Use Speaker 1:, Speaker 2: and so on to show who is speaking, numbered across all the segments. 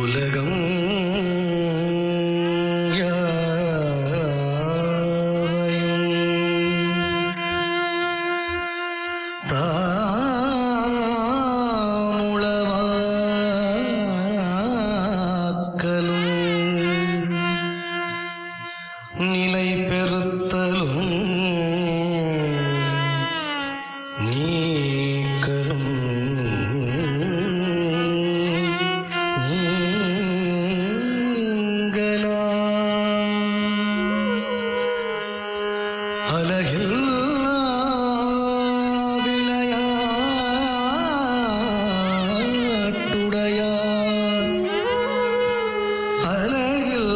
Speaker 1: உலகம் யாவையும் தாமுளவாக்கலும் நிலை பெறுத்தலும் நீக்கலும் நீங்களாம் அலகில் விளையாட்டுடையார் அலகில்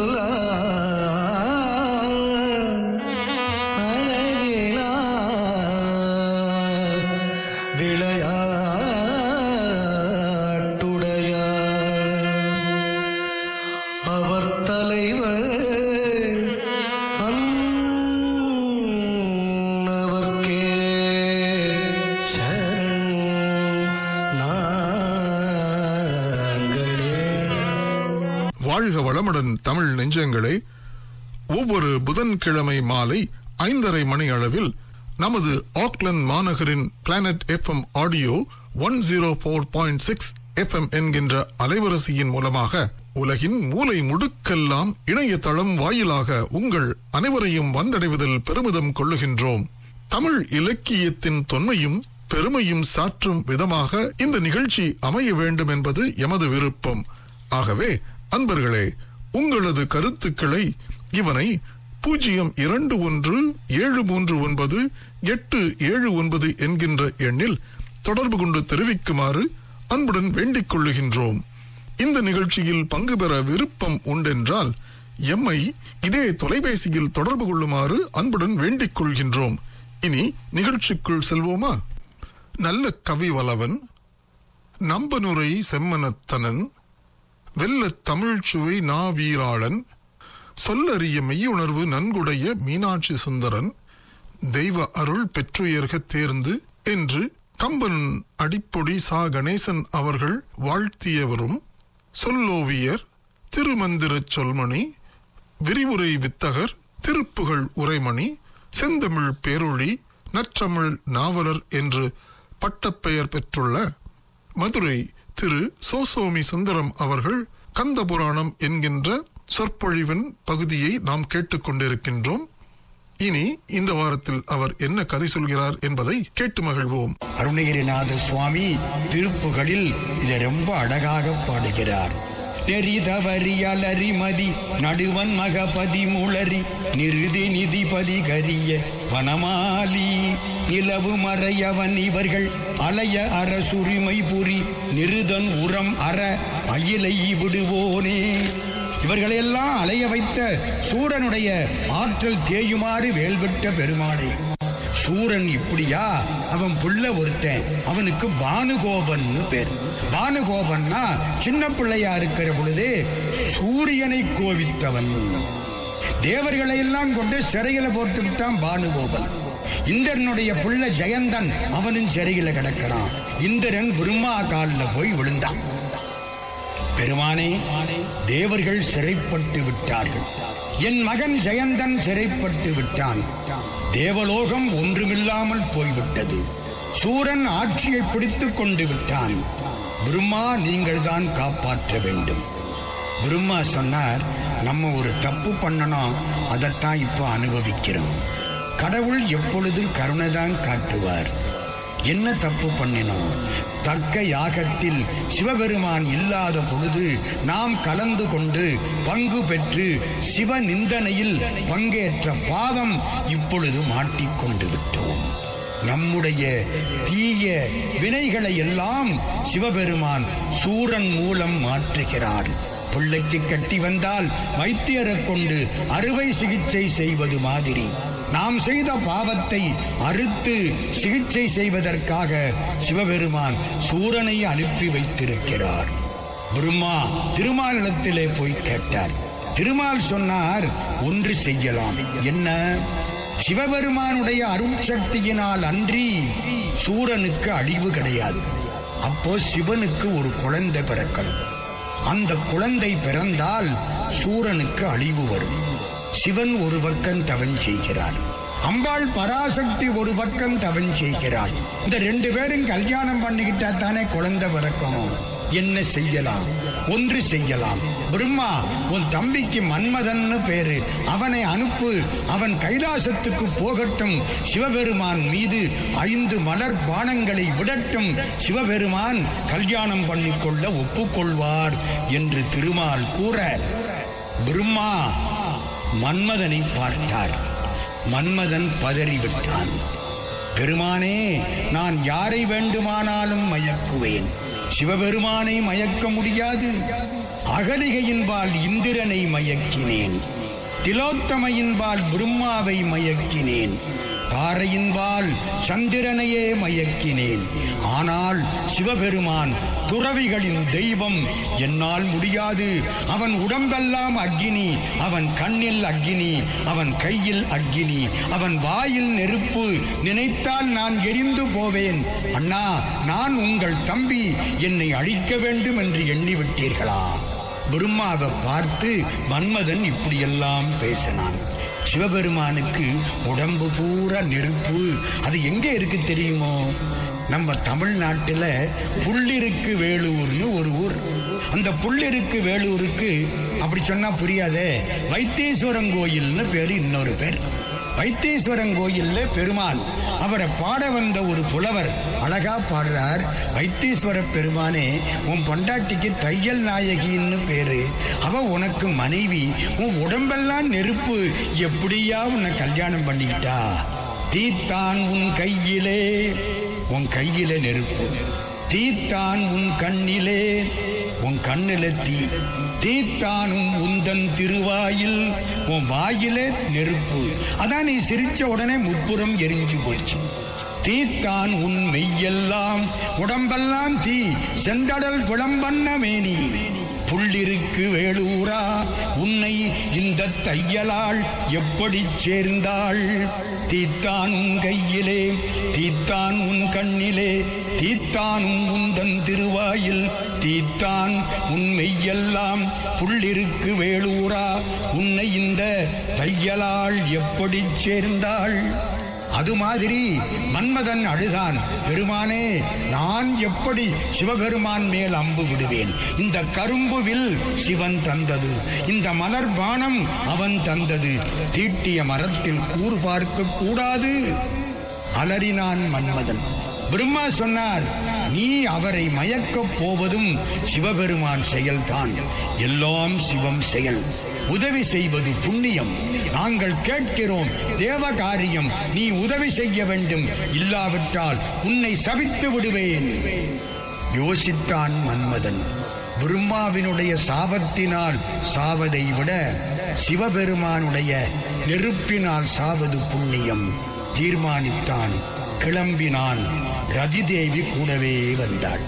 Speaker 1: அலகிலா விளையாட்டுடையார் அவர் தலைவர் அன்னவர்க்கே சரண் நாங்களே
Speaker 2: வாழ்க வளமுடன் தமிழ் நெஞ்சங்களே ஒவ்வொரு புதன்கிழமை மாலை ஐந்தரை மணி அளவில் நமது ஆக்லந்து மாநகரின் planet FM audio one zero four point six FM என்கின்ற அலைவரிசையின் மூலமாக உலகின் மூலை முடுக்கெல்லாம் இணையதளம் வாயிலாக உங்கள் அனைவரையும் வந்தடைவதில் பெருமிதம் கொள்ளுகின்றோம் தமிழ் இலக்கியத்தின் தொன்மையும் பெருமையும் சாற்றும் விதமாக இந்த நிகழ்ச்சி அமைய வேண்டும் என்பது எமது விருப்பம் ஆகவே அன்பர்களே உங்களது கருத்துக்களை இவனை பூஜ்ஜியம் இரண்டு ஒன்று ஏழு மூன்று ஒன்பது எட்டு ஏழு ஒன்பது என்கின்ற எண்ணில் தொடர்பு கொண்டு தெரிவிக்குமாறு அன்புடன் வேண்டிக் கொள்ளுகின்றோம் இந்த நிகழ்ச்சியில் பங்கு பெற விருப்பம் உண்டென்றால் எம்மை இதே தொலைபேசியில் தொடர்பு கொள்ளுமாறு அன்புடன் வேண்டிக் கொள்கின்றோம் இனி நிகழ்ச்சிக்குள் செல்வோமா நல்ல கவி வலவன் நம்பனுரை செம்மனத்தனன் வெல்லத் தமிழ்ச் சுவை நா வீராளன் சொல்லறிய மெய்யுணர்வு நன்குடைய மீனாட்சி சுந்தரன் தெய்வ அருள் பெற்றுயர்க தேர்ந்து என்று கம்பன் அடிப்பொடி சா கணேசன் அவர்கள் வாழ்த்தியவரும் சொல்லோவியர் திருமந்திரச் சொல்மணி விரிவுரை வித்தகர் திருப்புகழ் உரைமணி செந்தமிழ் பேரொழி நற்றமிழ் நாவலர் என்று பட்டப்பெயர் பெற்றுள்ள மதுரை திரு சோசோமி சுந்தரம் அவர்கள் கந்தபுராணம் என்கின்ற சொற்பொழிவின் பகுதியை நாம் கேட்டுக்கொண்டிருக்கின்றோம் இனி இந்த வாரத்தில் அவர் என்ன கதை சொல்கிறார் என்பதை கேட்டு மகிழ்வோம்
Speaker 3: அருணகிரிநாத சுவாமி திருப்புகளில் இதை ரொம்ப அழகாக பாடுகிறார் நெறி தவறி அலறிமதி நடுவன் மகபதி முளரி நிருதி நிதிபதி கரிய வனமாலி நிலவு மறையவன் இவர்கள் அலைய அரசுரிமை புரி நிருதன் உரம் அற அயிலை விடுவோனே இவர்களையெல்லாம் அலைய வைத்த சூரனுடைய ஆற்றல் தேயுமாறு வேல்விட்ட பெருமாளே சூரன் இப்படியா அவன் புள்ள ஒருத்தன் அவனுக்கு பானுகோபன்னு பேர் பானுகோபன்னா சின்ன பிள்ளையா இருக்கிற பொழுது சூரியனை கோவித்தவன் தேவர்களை எல்லாம் கொண்டு சிறையில போட்டு விட்டான் பானுகோபன் இந்திரனுடைய புள்ள ஜெயந்தன் அவனும் சிறையில கிடக்கிறான் இந்திரன் பிரம்மா காலில் போய் விழுந்தான் பெருமானே தேவர்கள் சிறைப்பட்டு விட்டார்கள் என் மகன் ஜெயந்தன் சிறைப்பட்டு விட்டான் தேவலோகம் ஒன்றுமில்லாமல் போய்விட்டது சூரன் ஆட்சியை பிடித்துக் கொண்டு விட்டான் பிரம்மா நீங்கள் தான் காப்பாற்ற வேண்டும் பிரம்மா சொன்னார் நம்ம ஒரு தப்பு பண்ணணும் அதைத்தான் இப்போ அனுபவிக்கிறோம் கடவுள் எப்பொழுதும் கருணை தான் காட்டுவார் என்ன தப்பு பண்ணினோம் தக்க யாகத்தில் சிவபெருமான் இல்லாத பொழுது நாம் கலந்து கொண்டு பங்கு பெற்று சிவ நிந்தனையில் பங்கேற்ற பாவம் இப்பொழுது மாட்டிக்கொண்டு விட்டோம் நம்முடைய தீய வினைகளை எல்லாம் சிவபெருமான் சூரன் மூலம் மாற்றுகிறார் பிள்ளைக்கு கட்டி வந்தால் வைத்தியரை கொண்டு அறுவை சிகிச்சை செய்வது மாதிரி நாம் செய்த பாவத்தை அறுத்து சிகிச்சை செய்வதற்காக சிவபெருமான் சூரனை அனுப்பி வைத்திருக்கிறார் பிரம்மா திருமாலிடத்திலே போய் கேட்டார் திருமால் சொன்னார் ஒன்று செய்யலாம் என்ன சிவபெருமானுடைய அருட்சக்தியினால் அன்றி சூரனுக்கு அழிவு கிடையாது அப்போ சிவனுக்கு ஒரு குழந்தை பிறக்கணும் அந்த குழந்தை பிறந்தால் சூரனுக்கு அழிவு வரும் சிவன் ஒரு பக்கம் தவன் செய்கிறார் அம்பாள் பராசக்தி ஒரு பக்கம் தவன் செய்கிறாள் இந்த ரெண்டு பேரும் கல்யாணம் பண்ணிக்கிட்டா தானே குழந்தை பிறக்கும் என்ன செய்யலாம் ஒன்று செய்யலாம் பிரம்மா உன் தம்பிக்கு மன்மதன்னு பேரு அவனை அனுப்பு அவன் கைலாசத்துக்கு போகட்டும் சிவபெருமான் மீது ஐந்து மலர் பானங்களை விடட்டும் சிவபெருமான் கல்யாணம் பண்ணிக்கொள்ள ஒப்புக்கொள்வார் என்று திருமால் கூற பிரம்மா மன்மதனை பார்த்தார் மன்மதன் பதறிவிட்டான் பெருமானே நான் யாரை வேண்டுமானாலும் மயக்குவேன் சிவபெருமானை மயக்க முடியாது அகலிகையின்பால் இந்திரனை மயக்கினேன் திலோத்தமையின்பால் பிரம்மாவை மயக்கினேன் தாரையின்பால் சந்திரனையே மயக்கினேன் ஆனால் சிவபெருமான் துறவிகளின் தெய்வம் என்னால் முடியாது அவன் உடம்பெல்லாம் அக்கினி அவன் கண்ணில் அக்கினி அவன் கையில் அக்கினி அவன் வாயில் நெருப்பு நினைத்தால் நான் எரிந்து போவேன் அண்ணா நான் உங்கள் தம்பி என்னை அழிக்க வேண்டும் என்று எண்ணிவிட்டீர்களா பிரம்மாவை பார்த்து மன்மதன் இப்படியெல்லாம் பேசினான் சிவபெருமானுக்கு உடம்பு பூரா நெருப்பு அது எங்க இருக்கு தெரியுமோ நம்ம தமிழ்நாட்டில் புள்ளிருக்கு வேலூர்னு ஒரு ஊர் அந்த புள்ளிருக்கு வேலூருக்கு அப்படி சொன்னா புரியாதே வைத்தீஸ்வரன் கோயில்னு பேரு இன்னொரு பேர் வைத்தீஸ்வரன் கோயில்ல பெருமான் அவரை பாட வந்த ஒரு புலவர் அழகா பாடுறார் வைத்தீஸ்வர பெருமானே உன் பொண்டாட்டிக்கு தையல் நாயகின்னு பேரு அவ உனக்கு மனைவி உன் உடம்பெல்லாம் நெருப்பு எப்படியா உன்னை கல்யாணம் பண்ணிக்கிட்டா தீத்தான் உன் கையிலே உன் கையில நெருப்பு தீத்தான் உன் கண்ணிலே உன் கண்ணில தீ தீத்தானும் உந்தன் திருவாயில் உன் வாயிலே நெருப்பு அதான் நீ சிரிச்ச உடனே முப்புறம் எரிஞ்சு போச்சு தீத்தான் உன் மெய்யெல்லாம் உடம்பெல்லாம் தீ செந்தடல் விளம்பண்ண மேனி புள்ளிருக்கு வேலூரா உன்னை இந்த தையலால் எப்படி சேர்ந்தாள் தீத்தான் உன் கையிலே தீத்தான் உன் கண்ணிலே தீத்தானும் உந்தன் திருவாயில் தீத்தான் உன் மெய்யெல்லாம் புள்ளிருக்கு வேலூரா உன்னை இந்த தையலால் எப்படி சேர்ந்தாள் அது மாதிரி மன்மதன் அழுதான் பெருமானே நான் எப்படி சிவபெருமான் மேல் அம்பு விடுவேன் இந்த கரும்புவில் சிவன் தந்தது இந்த மலர் பானம் அவன் தந்தது தீட்டிய மரத்தில் கூறு பார்க்க கூடாது அலறினான் மன்மதன் பிரம்மா சொன்னார் நீ அவரை மயக்கப் போவதும் சிவபெருமான் செயல்தான் எல்லாம் சிவம் செயல் உதவி செய்வது புண்ணியம் நாங்கள் கேட்கிறோம் தேவ காரியம் நீ உதவி செய்ய வேண்டும் இல்லாவிட்டால் உன்னை சபித்து விடுவேன் யோசித்தான் மன்மதன் பிரம்மாவினுடைய சாபத்தினால் சாவதை விட சிவபெருமானுடைய நெருப்பினால் சாவது புண்ணியம் தீர்மானித்தான் கிளம்பினான் ரதிதேவி கூடவே வந்தாள்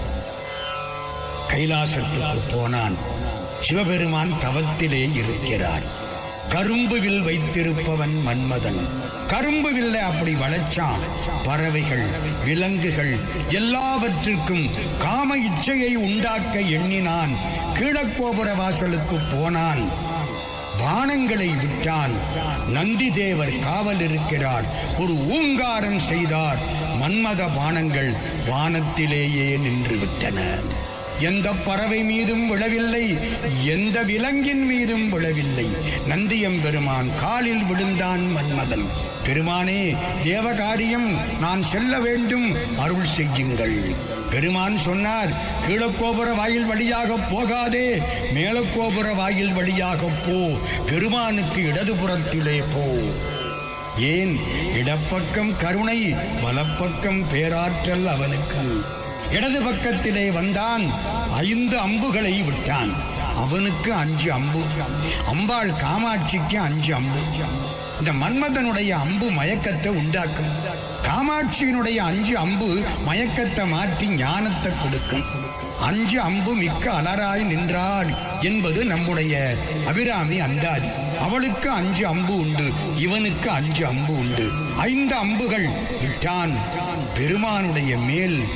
Speaker 3: கைலாசத்துக்கு போனான் சிவபெருமான் தவத்திலே இருக்கிறார் கரும்பு வில் வைத்திருப்பவன் மன்மதன் கரும்பு வில்லை அப்படி வளைச்சான் பறவைகள் விலங்குகள் எல்லாவற்றிற்கும் காம இச்சையை உண்டாக்க எண்ணினான் கீழக்கோபுர வாசலுக்கு போனான் பானங்களை விட்டான் நந்தி தேவர் காவல் இருக்கிறார் ஒரு ஊங்காரம் செய்தார் மன்மத பானங்கள் வானத்திலேயே நின்று விட்டன எந்த பறவை மீதும் விழவில்லை எந்த விலங்கின் மீதும் விழவில்லை நந்தியம்பெருமான் காலில் விழுந்தான் மன்மதன் பெருமானே தேவகாரியம் நான் செல்ல வேண்டும் அருள் செய்யுங்கள் பெருமான் சொன்னார் கீழக்கோபுர வாயில் வழியாக போகாதே மேலக்கோபுர வாயில் வழியாக போ பெருமானுக்கு இடதுபுறத்திலே போ ஏன் இடப்பக்கம் கருணை வலப்பக்கம் பேராற்றல் அவனுக்கு இடது பக்கத்திலே வந்தான் ஐந்து அம்புகளை விட்டான் அவனுக்கு அஞ்சு அம்பு அம்பாள் காமாட்சிக்கு அஞ்சு அம்பு இந்த மன்மதனுடைய அம்பு மயக்கத்தை உண்டாக்கும் காமாட்சியினுடைய அஞ்சு அம்பு மயக்கத்தை மாற்றி ஞானத்தை கொடுக்கும் அஞ்சு அம்பு மிக்க அலராய் நின்றாள் என்பது நம்முடைய அபிராமி அந்தாதி அவளுக்கு அஞ்சு அம்பு உண்டு இவனுக்கு அஞ்சு அம்பு உண்டு ஐந்து அம்புகள் விட்டான் பெருமானுடைய மேல்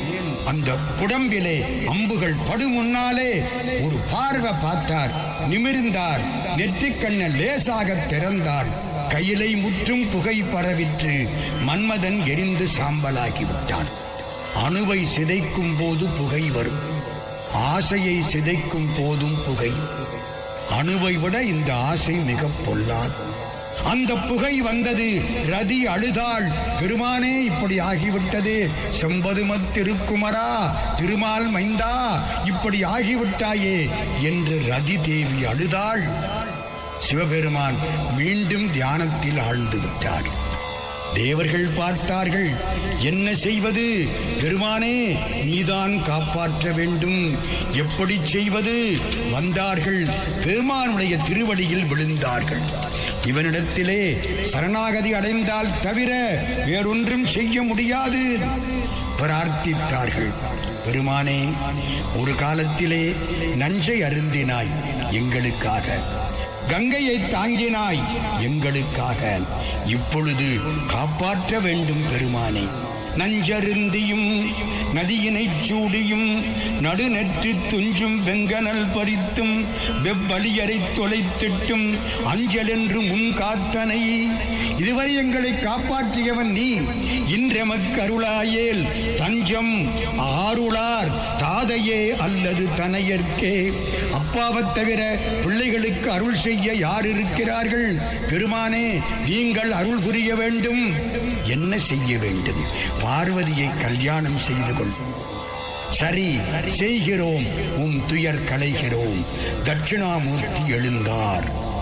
Speaker 3: அந்த குடம்பிலே அம்புகள் படு முன்னாலே ஒரு பார்வை பார்த்தார் நிமிர்ந்தார் நெற்றிக்கண்ண லேசாக திறந்தார் கையிலை முற்றும் புகை பரவிற்று மன்மதன் எரிந்து சாம்பலாகி விட்டான் அணுவை சிதைக்கும் போது புகை வரும் ஆசையை சிதைக்கும் போதும் புகை அணுவை விட இந்த ஆசை மிக பொல்லாது அந்த புகை வந்தது ரதி அழுதாள் பெருமானே இப்படி ஆகிவிட்டதே செம்பதுமத் திருக்குமரா திருமால் மைந்தா இப்படி ஆகிவிட்டாயே என்று ரதி தேவி அழுதாள் சிவபெருமான் மீண்டும் தியானத்தில் ஆழ்ந்து விட்டார் தேவர்கள் பார்த்தார்கள் என்ன செய்வது பெருமானே நீதான் காப்பாற்ற வேண்டும் எப்படி செய்வது வந்தார்கள் பெருமானுடைய திருவடியில் விழுந்தார்கள் இவனிடத்திலே சரணாகதி அடைந்தால் தவிர வேறொன்றும் செய்ய முடியாது பிரார்த்தித்தார்கள் பெருமானே ஒரு காலத்திலே நஞ்சை அருந்தினாய் எங்களுக்காக கங்கையை தாங்கினாய் எங்களுக்காக இப்பொழுது காப்பாற்ற வேண்டும் பெருமானே நஞ்சருந்தியும் நதியினைச் சூடியும் நடுநெற்றி துஞ்சும் வெங்கனல் பறித்தும் வெவ்வழியரை தொலைத்திட்டும் அஞ்சல் என்று முன் காத்தனை இதுவரை எங்களை காப்பாற்றியவன் நீ இன்றெமக்கு அருளாயேல் தஞ்சம் ஆருளார் தாதையே அல்லது தனையர்க்கே அப்பாவைத் தவிர பிள்ளைகளுக்கு அருள் செய்ய யார் இருக்கிறார்கள் பெருமானே நீங்கள் அருள் புரிய வேண்டும் என்ன செய்ய வேண்டும் பார்வதியை கல்யாணம் செய்து கொள் சரி செய்கிறோம் உம் துயர் களைகிறோம் தட்சிணாமூர்த்தி எழுந்தார்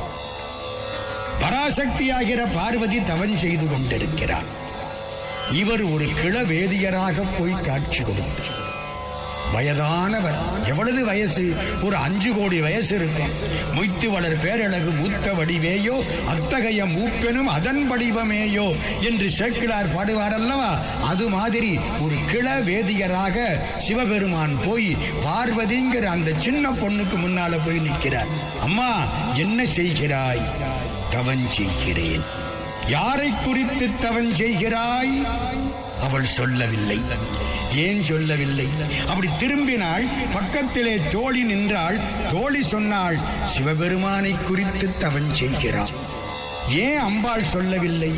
Speaker 3: பராசக்தியாகிற பார்வதி தவன் செய்து கொண்டிருக்கிறார் இவர் ஒரு கிளவேதியராக போய் காட்சி கொடுத்தார் வயதானவர் எவ்வளவு வயசு ஒரு அஞ்சு கோடி வயசு இருக்கும் மொய்த்து வளர் பேரழகு மூத்த வடிவேயோ அத்தகைய மூப்பெனும் அதன் வடிவமேயோ என்று சேக்கிழார் பாடுவார் அல்லவா அது மாதிரி ஒரு கிள வேதியராக சிவபெருமான் போய் பார்வதிங்கிற அந்த சின்ன பொண்ணுக்கு முன்னால போய் நிற்கிறார் அம்மா என்ன செய்கிறாய் தவன் செய்கிறேன் யாரை குறித்து தவன் செய்கிறாய் அவள் சொல்லவில்லை ஏன் சொல்லவில்லை அப்படி திரும்பினாள் பக்கத்திலே தோழி நின்றாள் தோழி சொன்னாள் சிவபெருமானை குறித்து தவன் செய்கிறாள் ஏன் அம்பாள் சொல்லவில்லை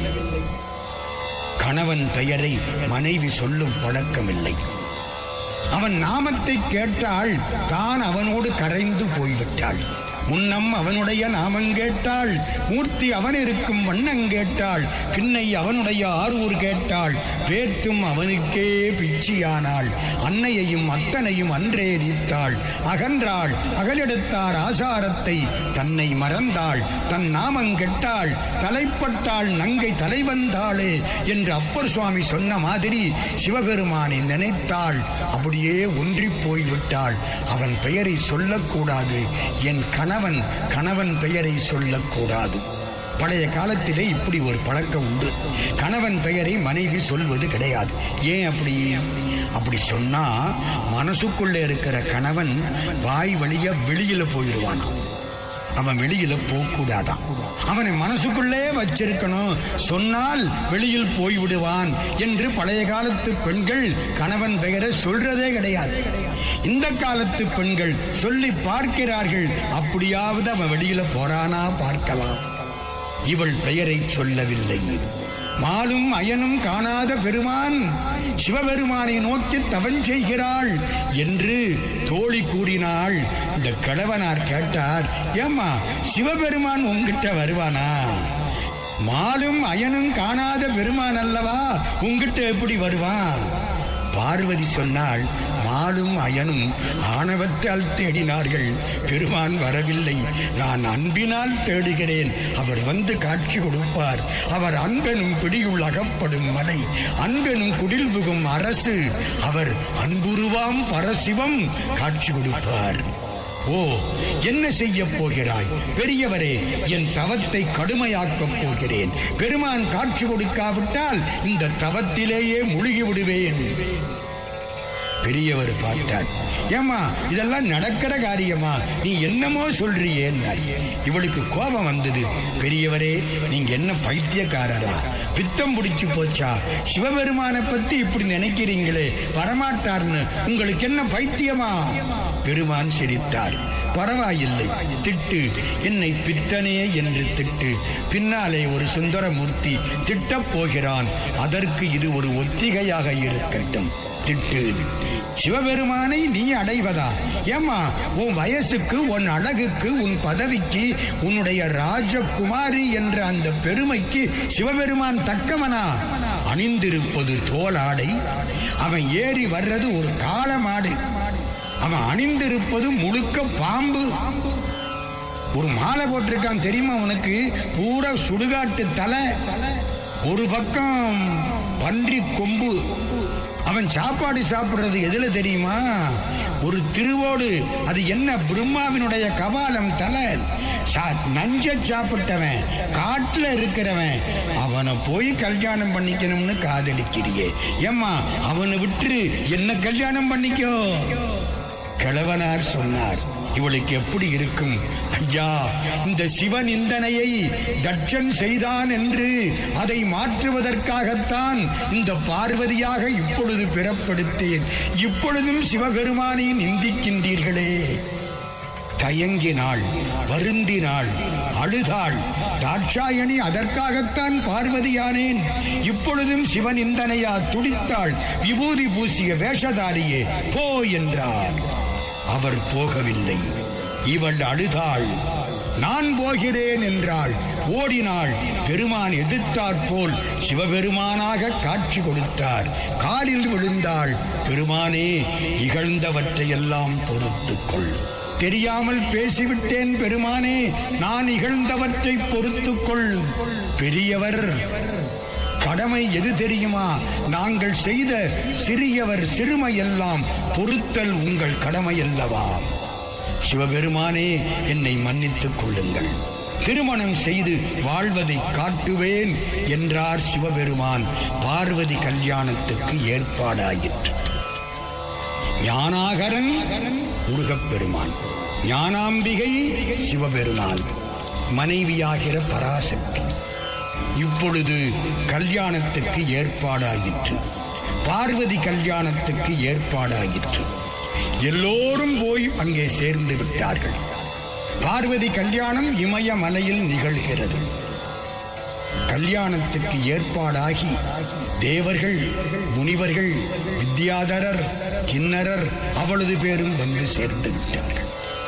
Speaker 3: கணவன் பெயரை மனைவி சொல்லும் பழக்கமில்லை அவன் நாமத்தை கேட்டால் தான் அவனோடு கரைந்து போய்விட்டாள் முன்னம் அவனுடைய நாமம் கேட்டாள் மூர்த்தி அவன் இருக்கும் வண்ணம் கேட்டாள் கிண்ணை அவனுடைய ஆரூர் கேட்டாள் பேர்த்தும் அவனுக்கே பிச்சியானாள் அன்னையையும் அத்தனையும் அன்றே நீத்தாள் அகன்றாள் அகலெடுத்தார் ஆசாரத்தை தன்னை மறந்தாள் தன் நாமம் கெட்டாள் தலைப்பட்டாள் நங்கை தலைவந்தாளே என்று அப்பர் சுவாமி சொன்ன மாதிரி சிவபெருமானை நினைத்தாள் அப்படியே ஒன்றி போய்விட்டாள் அவன் பெயரை சொல்லக்கூடாது என் கணவன் கணவன் பெயரை சொல்லக்கூடாது பழைய காலத்திலே இப்படி ஒரு பழக்கம் உண்டு கணவன் பெயரை மனைவி சொல்வது கிடையாது ஏன் அப்படி அப்படி சொன்னா மனசுக்குள்ளே இருக்கிற கணவன் வாய் வழிய வெளியில போயிடுவான் அவன் வெளியில போகக்கூடாதான் அவனை மனசுக்குள்ளே வச்சிருக்கணும் சொன்னால் வெளியில் போய்விடுவான் என்று பழைய காலத்து பெண்கள் கணவன் பெயரை சொல்றதே கிடையாது இந்த காலத்து பெண்கள் சொல்லி பார்க்கிறார்கள் அப்படியாவது அவன் வெளியில போறானா பார்க்கலாம் இவள் பெயரை சொல்லவில்லை மாலும் அயனும் காணாத பெருமான் சிவபெருமானை நோக்கி தவன் செய்கிறாள் என்று தோழி கூறினாள் இந்த கிழவனார் கேட்டார் ஏம்மா சிவபெருமான் உங்ககிட்ட வருவானா மாலும் அயனும் காணாத பெருமான் அல்லவா உங்ககிட்ட எப்படி வருவான் பார்வதி சொன்னாள் மாலும் அயனும் ஆணவத்தால் தேடினார்கள் பெருமான் வரவில்லை நான் அன்பினால் தேடுகிறேன் அவர் வந்து காட்சி கொடுப்பார் அவர் அன்பெனும் பிடியுள் அகப்படும் மலை அன்பெனும் குடில் புகும் அரசு அவர் அன்புருவாம் பரசிவம் காட்சி கொடுப்பார் ஓ என்ன செய்ய போகிறாய் பெரியவரே என் தவத்தை கடுமையாக்கப் போகிறேன் பெருமான் காட்சி கொடுக்காவிட்டால் இந்த தவத்திலேயே முழுகி விடுவேன் பெரியவர் பார்த்தார் ஏமா இதெல்லாம் நடக்கிற காரியமா நீ என்னமோ சொல்றியேன்னார் இவளுக்கு கோபம் வந்தது பெரியவரே நீங்க என்ன பைத்தியக்காரரா பித்தம் பிடிச்சு போச்சா சிவபெருமானை பத்தி இப்படி நினைக்கிறீங்களே வரமாட்டார்னு உங்களுக்கு என்ன பைத்தியமா பெருமான் சிரித்தார் பரவாயில்லை திட்டு என்னை பித்தனே என்று திட்டு பின்னாலே ஒரு சுந்தரமூர்த்தி திட்டப் போகிறான் அதற்கு இது ஒரு ஒத்திகையாக இருக்கட்டும் திட்டு சிவபெருமானை நீ அடைவதா ஏமா உன் வயசுக்கு உன் அழகுக்கு உன் பதவிக்கு உன்னுடைய ராஜகுமாரி என்ற அந்த பெருமைக்கு சிவபெருமான் தக்கவனா அணிந்திருப்பது தோலாடை அவன் ஏறி வர்றது ஒரு காளமாடு அவன் அணிந்திருப்பது முழுக்க பாம்பு ஒரு மாலை போட்டிருக்கான் தெரியுமா உனக்கு பூரா சுடுகாட்டு தலை ஒரு பக்கம் பன்றி கொம்பு அவன் சாப்பாடு சாப்பிடுறது எதுல தெரியுமா ஒரு திருவோடு அது என்ன பிரம்மாவினுடைய கபாலம் தலை சா- நஞ்ச சாப்பிட்டவன் காட்டுல இருக்கிறவன் அவனை போய் கல்யாணம் பண்ணிக்கணும்னு காதலிக்கிறியே ஏம்மா அவனை விட்டு என்ன கல்யாணம் பண்ணிக்கோ கிழவனார் சொன்னார் இவளுக்கு எப்படி இருக்கும் ஐயா இந்த சிவன் இந்தனையை தட்சன் செய்தான் என்று அதை மாற்றுவதற்காகத்தான் இந்த பார்வதியாக இப்பொழுது பிறப்படுத்தேன் இப்பொழுதும் சிவபெருமானை நிந்திக்கின்றீர்களே தயங்கினாள் வருந்தினாள் அழுதாள் தாட்சாயணி அதற்காகத்தான் பார்வதியானேன் இப்பொழுதும் சிவன் இந்தனையா துடித்தாள் விபூதி பூசிய வேஷதாரியே போ என்றார் அவர் போகவில்லை இவள் அழுதாள் நான் போகிறேன் என்றாள் ஓடினாள் பெருமான் எதிர்த்தாற் போல் சிவபெருமானாக காட்சி கொடுத்தார் காலில் விழுந்தாள் பெருமானே இகழ்ந்தவற்றையெல்லாம் பொறுத்துக்கொள் தெரியாமல் பேசிவிட்டேன் பெருமானே நான் இகழ்ந்தவற்றை பொறுத்துக்கொள் பெரியவர் கடமை எது தெரியுமா நாங்கள் செய்த சிறியவர் சிறுமை எல்லாம் பொறுத்தல் உங்கள் கடமை அல்லவா சிவபெருமானே என்னை மன்னித்துக் கொள்ளுங்கள் திருமணம் செய்து வாழ்வதை காட்டுவேன் என்றார் சிவபெருமான் பார்வதி கல்யாணத்துக்கு ஏற்பாடாயிற்று ஞானாகரன் முருகப்பெருமான் ஞானாம்பிகை சிவபெருமான் மனைவியாகிற பராசக்தி இப்பொழுது கல்யாணத்துக்கு ஏற்பாடாயிற்று பார்வதி கல்யாணத்துக்கு ஏற்பாடாயிற்று எல்லோரும் போய் அங்கே சேர்ந்து விட்டார்கள் பார்வதி கல்யாணம் இமயமலையில் நிகழ்கிறது கல்யாணத்துக்கு ஏற்பாடாகி தேவர்கள் முனிவர்கள் வித்யாதரர் கிண்ணரர் அவளது பேரும் வந்து சேர்ந்து விட்டார்கள்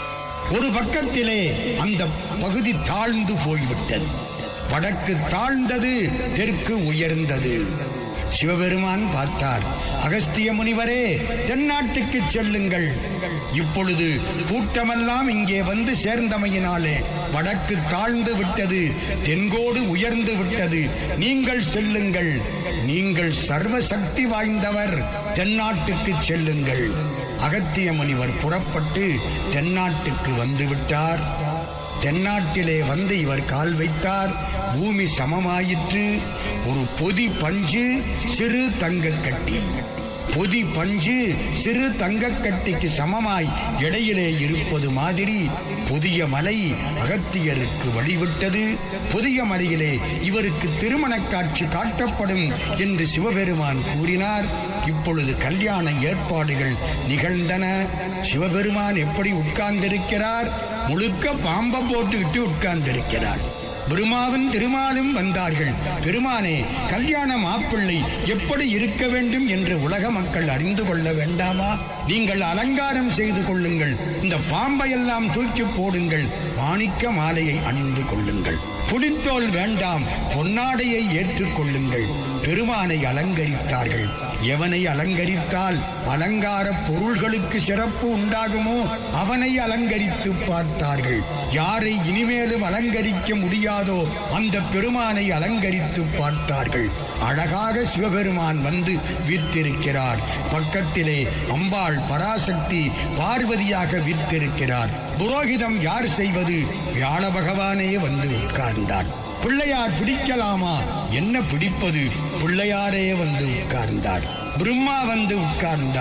Speaker 3: ஒரு பக்கத்திலே அந்த பகுதி தாழ்ந்து போய்விட்டது வடக்கு தாழ்ந்தது தெற்கு உயர்ந்தது சிவபெருமான் பார்த்தார் அகஸ்திய முனிவரே தென்னாட்டுக்கு செல்லுங்கள் இப்பொழுது கூட்டமெல்லாம் இங்கே வந்து சேர்ந்தமையினாலே வடக்கு தாழ்ந்து விட்டது தென்கோடு உயர்ந்து விட்டது நீங்கள் செல்லுங்கள் நீங்கள் சர்வ சக்தி வாய்ந்தவர் தென்னாட்டுக்கு செல்லுங்கள் அகத்திய முனிவர் புறப்பட்டு தென்னாட்டுக்கு வந்து விட்டார் தென்னாட்டிலே வந்து இவர் கால் வைத்தார் பூமி சமமாயிற்று ஒரு பொதி பஞ்சு சிறு தங்கக் கட்டி பொதி பஞ்சு சிறு தங்கக் கட்டிக்கு சமமாய் இடையிலே இருப்பது மாதிரி புதிய மலை அகத்தியருக்கு வழிவிட்டது புதிய மலையிலே இவருக்கு திருமணக் காட்சி காட்டப்படும் என்று சிவபெருமான் கூறினார் இப்பொழுது கல்யாண ஏற்பாடுகள் நிகழ்ந்தன சிவபெருமான் எப்படி உட்கார்ந்திருக்கிறார் முழுக்க பாம்பை போட்டுக்கிட்டு உட்கார்ந்திருக்கிறார் பிரம்மாவும் திருமாலும் வந்தார்கள் பெருமானே கல்யாண மாப்பிள்ளை எப்படி இருக்க வேண்டும் என்று உலக மக்கள் அறிந்து கொள்ள வேண்டாமா நீங்கள் அலங்காரம் செய்து கொள்ளுங்கள் இந்த பாம்பை எல்லாம் தூக்கி போடுங்கள் மாணிக்க மாலையை அணிந்து கொள்ளுங்கள் புலித்தோல் வேண்டாம் பொன்னாடையை ஏற்றுக்கொள்ளுங்கள் பெருமானை அலங்கரித்தார்கள் எவனை அலங்கரித்தால் அலங்கார பொருள்களுக்கு சிறப்பு உண்டாகுமோ அவனை அலங்கரித்து பார்த்தார்கள் யாரை இனிமேலும் அலங்கரிக்க முடியாதோ அந்த பெருமானை அலங்கரித்து பார்த்தார்கள் அழகாக சிவபெருமான் வந்து வீற்றிருக்கிறார் பக்கத்திலே அம்பாள் பராசக்தி பார்வதியாக வீற்றிருக்கிறார் புரோகிதம் யார் செய்வது வியாழ பகவானே வந்து உட்கார்ந்தார் பிள்ளையார் பிடிக்கலாமா என்ன பிடிப்பது பிள்ளையாரே வந்து உட்கார்ந்தார் பிரம்மா வந்து உட்கார்ந்தார்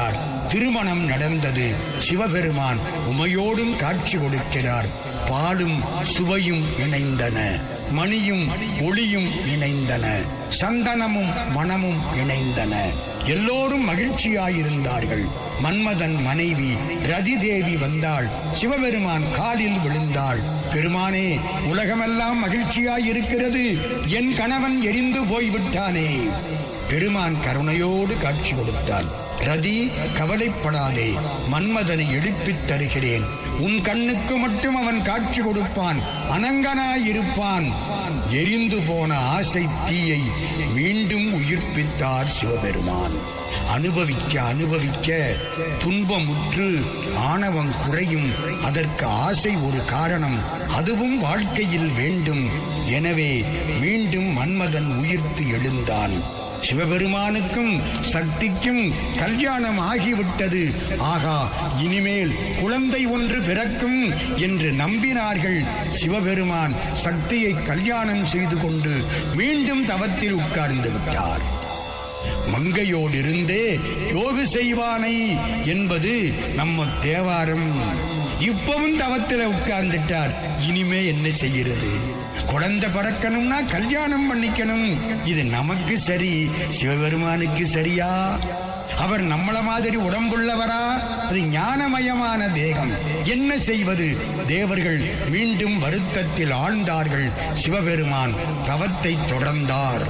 Speaker 3: திருமணம் நடந்தது சிவபெருமான் உமையோடும் காட்சி கொடுக்கிறார் பாலும் சுவையும் இணைந்தன மணியும் ஒளியும் இணைந்தன சந்தனமும் மணமும் இணைந்தன எல்லோரும் மகிழ்ச்சியாயிருந்தார்கள் மன்மதன் மனைவி ரதி தேவி வந்தாள் சிவபெருமான் காலில் விழுந்தாள் பெருமானே உலகமெல்லாம் மகிழ்ச்சியாயிருக்கிறது என் கணவன் எரிந்து போய்விட்டானே பெருமான் கருணையோடு காட்சி கொடுத்தான் ரதி கவலைப்படாதே மன்மதனை எழுப்பித் தருகிறேன் உன் கண்ணுக்கு மட்டும் அவன் காட்சி கொடுப்பான் அனங்கனாயிருப்பான் எரிந்து போன ஆசை தீயை மீண்டும் உயிர்ப்பித்தார் சிவபெருமான் அனுபவிக்க அனுபவிக்க துன்பமுற்று ஆணவம் குறையும் அதற்கு ஆசை ஒரு காரணம் அதுவும் வாழ்க்கையில் வேண்டும் எனவே மீண்டும் மன்மதன் உயிர்த்து எழுந்தான் சிவபெருமானுக்கும் சக்திக்கும் கல்யாணம் ஆகிவிட்டது ஆகா இனிமேல் குழந்தை ஒன்று பிறக்கும் என்று நம்பினார்கள் சிவபெருமான் சக்தியை கல்யாணம் செய்து கொண்டு மீண்டும் தவத்தில் உட்கார்ந்து விட்டார் மங்கையோடிருந்தே யோகு செய்வானை என்பது நம்ம தேவாரம் இப்பவும் தவத்தில் உட்கார்ந்துட்டார் இனிமே என்ன செய்கிறது குழந்தை பிறக்கணும்னா கல்யாணம் பண்ணிக்கணும் இது நமக்கு சரி சிவபெருமானுக்கு சரியா அவர் நம்மள மாதிரி உடம்புள்ளவரா அது ஞானமயமான தேகம் என்ன செய்வது தேவர்கள் மீண்டும் வருத்தத்தில் ஆழ்ந்தார்கள் சிவபெருமான் தவத்தை தொடர்ந்தார்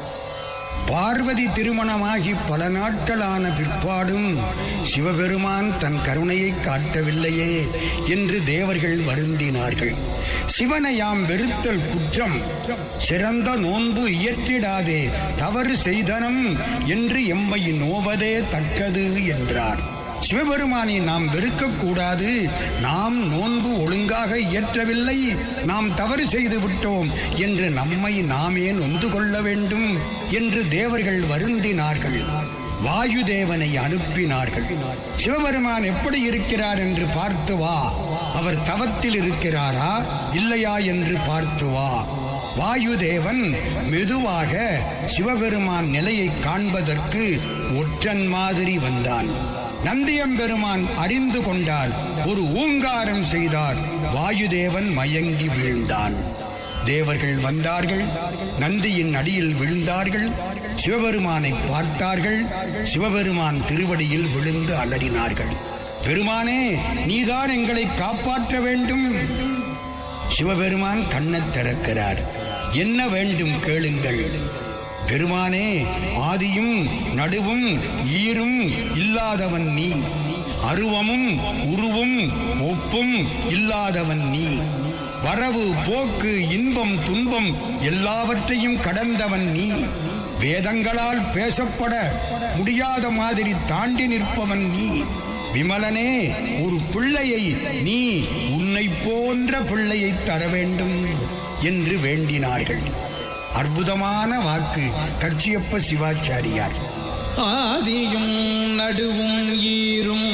Speaker 3: பார்வதி திருமணமாகி பல நாட்களான பிற்பாடும் சிவபெருமான் தன் கருணையை காட்டவில்லையே என்று தேவர்கள் வருந்தினார்கள் சிவனை யாம் வெறுத்தல் குற்றம் சிறந்த நோன்பு இயற்றிடாதே தவறு செய்தனம் என்று எம்மை நோவதே தக்கது என்றார் சிவபெருமானை நாம் வெறுக்கக்கூடாது நாம் நோன்பு ஒழுங்காக இயற்றவில்லை நாம் தவறு செய்து விட்டோம் என்று நம்மை நாமே நொந்து கொள்ள வேண்டும் என்று தேவர்கள் வருந்தினார்கள் வாயு தேவனை அனுப்பினார்கள் சிவபெருமான் எப்படி இருக்கிறார் என்று பார்த்து வா அவர் தவத்தில் இருக்கிறாரா இல்லையா என்று பார்த்து வா வாயுதேவன் மெதுவாக சிவபெருமான் நிலையை காண்பதற்கு ஒற்றன் மாதிரி வந்தான் நந்தியம்பெருமான் அறிந்து கொண்டார் ஒரு ஊங்காரம் செய்தார் வாயுதேவன் மயங்கி வீழ்ந்தான் தேவர்கள் வந்தார்கள் நந்தியின் அடியில் விழுந்தார்கள் சிவபெருமானை பார்த்தார்கள் சிவபெருமான் திருவடியில் விழுந்து அலறினார்கள் பெருமானே நீதான் எங்களை காப்பாற்ற வேண்டும் சிவபெருமான் கண்ணத் திறக்கிறார் என்ன வேண்டும் கேளுங்கள் பெருமானே ஆதியும் நடுவும் ஈரும் இல்லாதவன் நீ அருவமும் உருவும் ஒப்பும் இல்லாதவன் நீ வரவு போக்கு இன்பம் துன்பம் எல்லாவற்றையும் கடந்தவன் நீ வேதங்களால் பேசப்பட முடியாத மாதிரி தாண்டி நிற்பவன் நீ விமலனே ஒரு பிள்ளையை நீ உன்னை போன்ற பிள்ளையை தர வேண்டும் என்று வேண்டினார்கள் அற்புதமான வாக்கு கட்சியப்ப சிவாச்சாரியார்
Speaker 4: ஆதியும் நடுவும் ஈரும்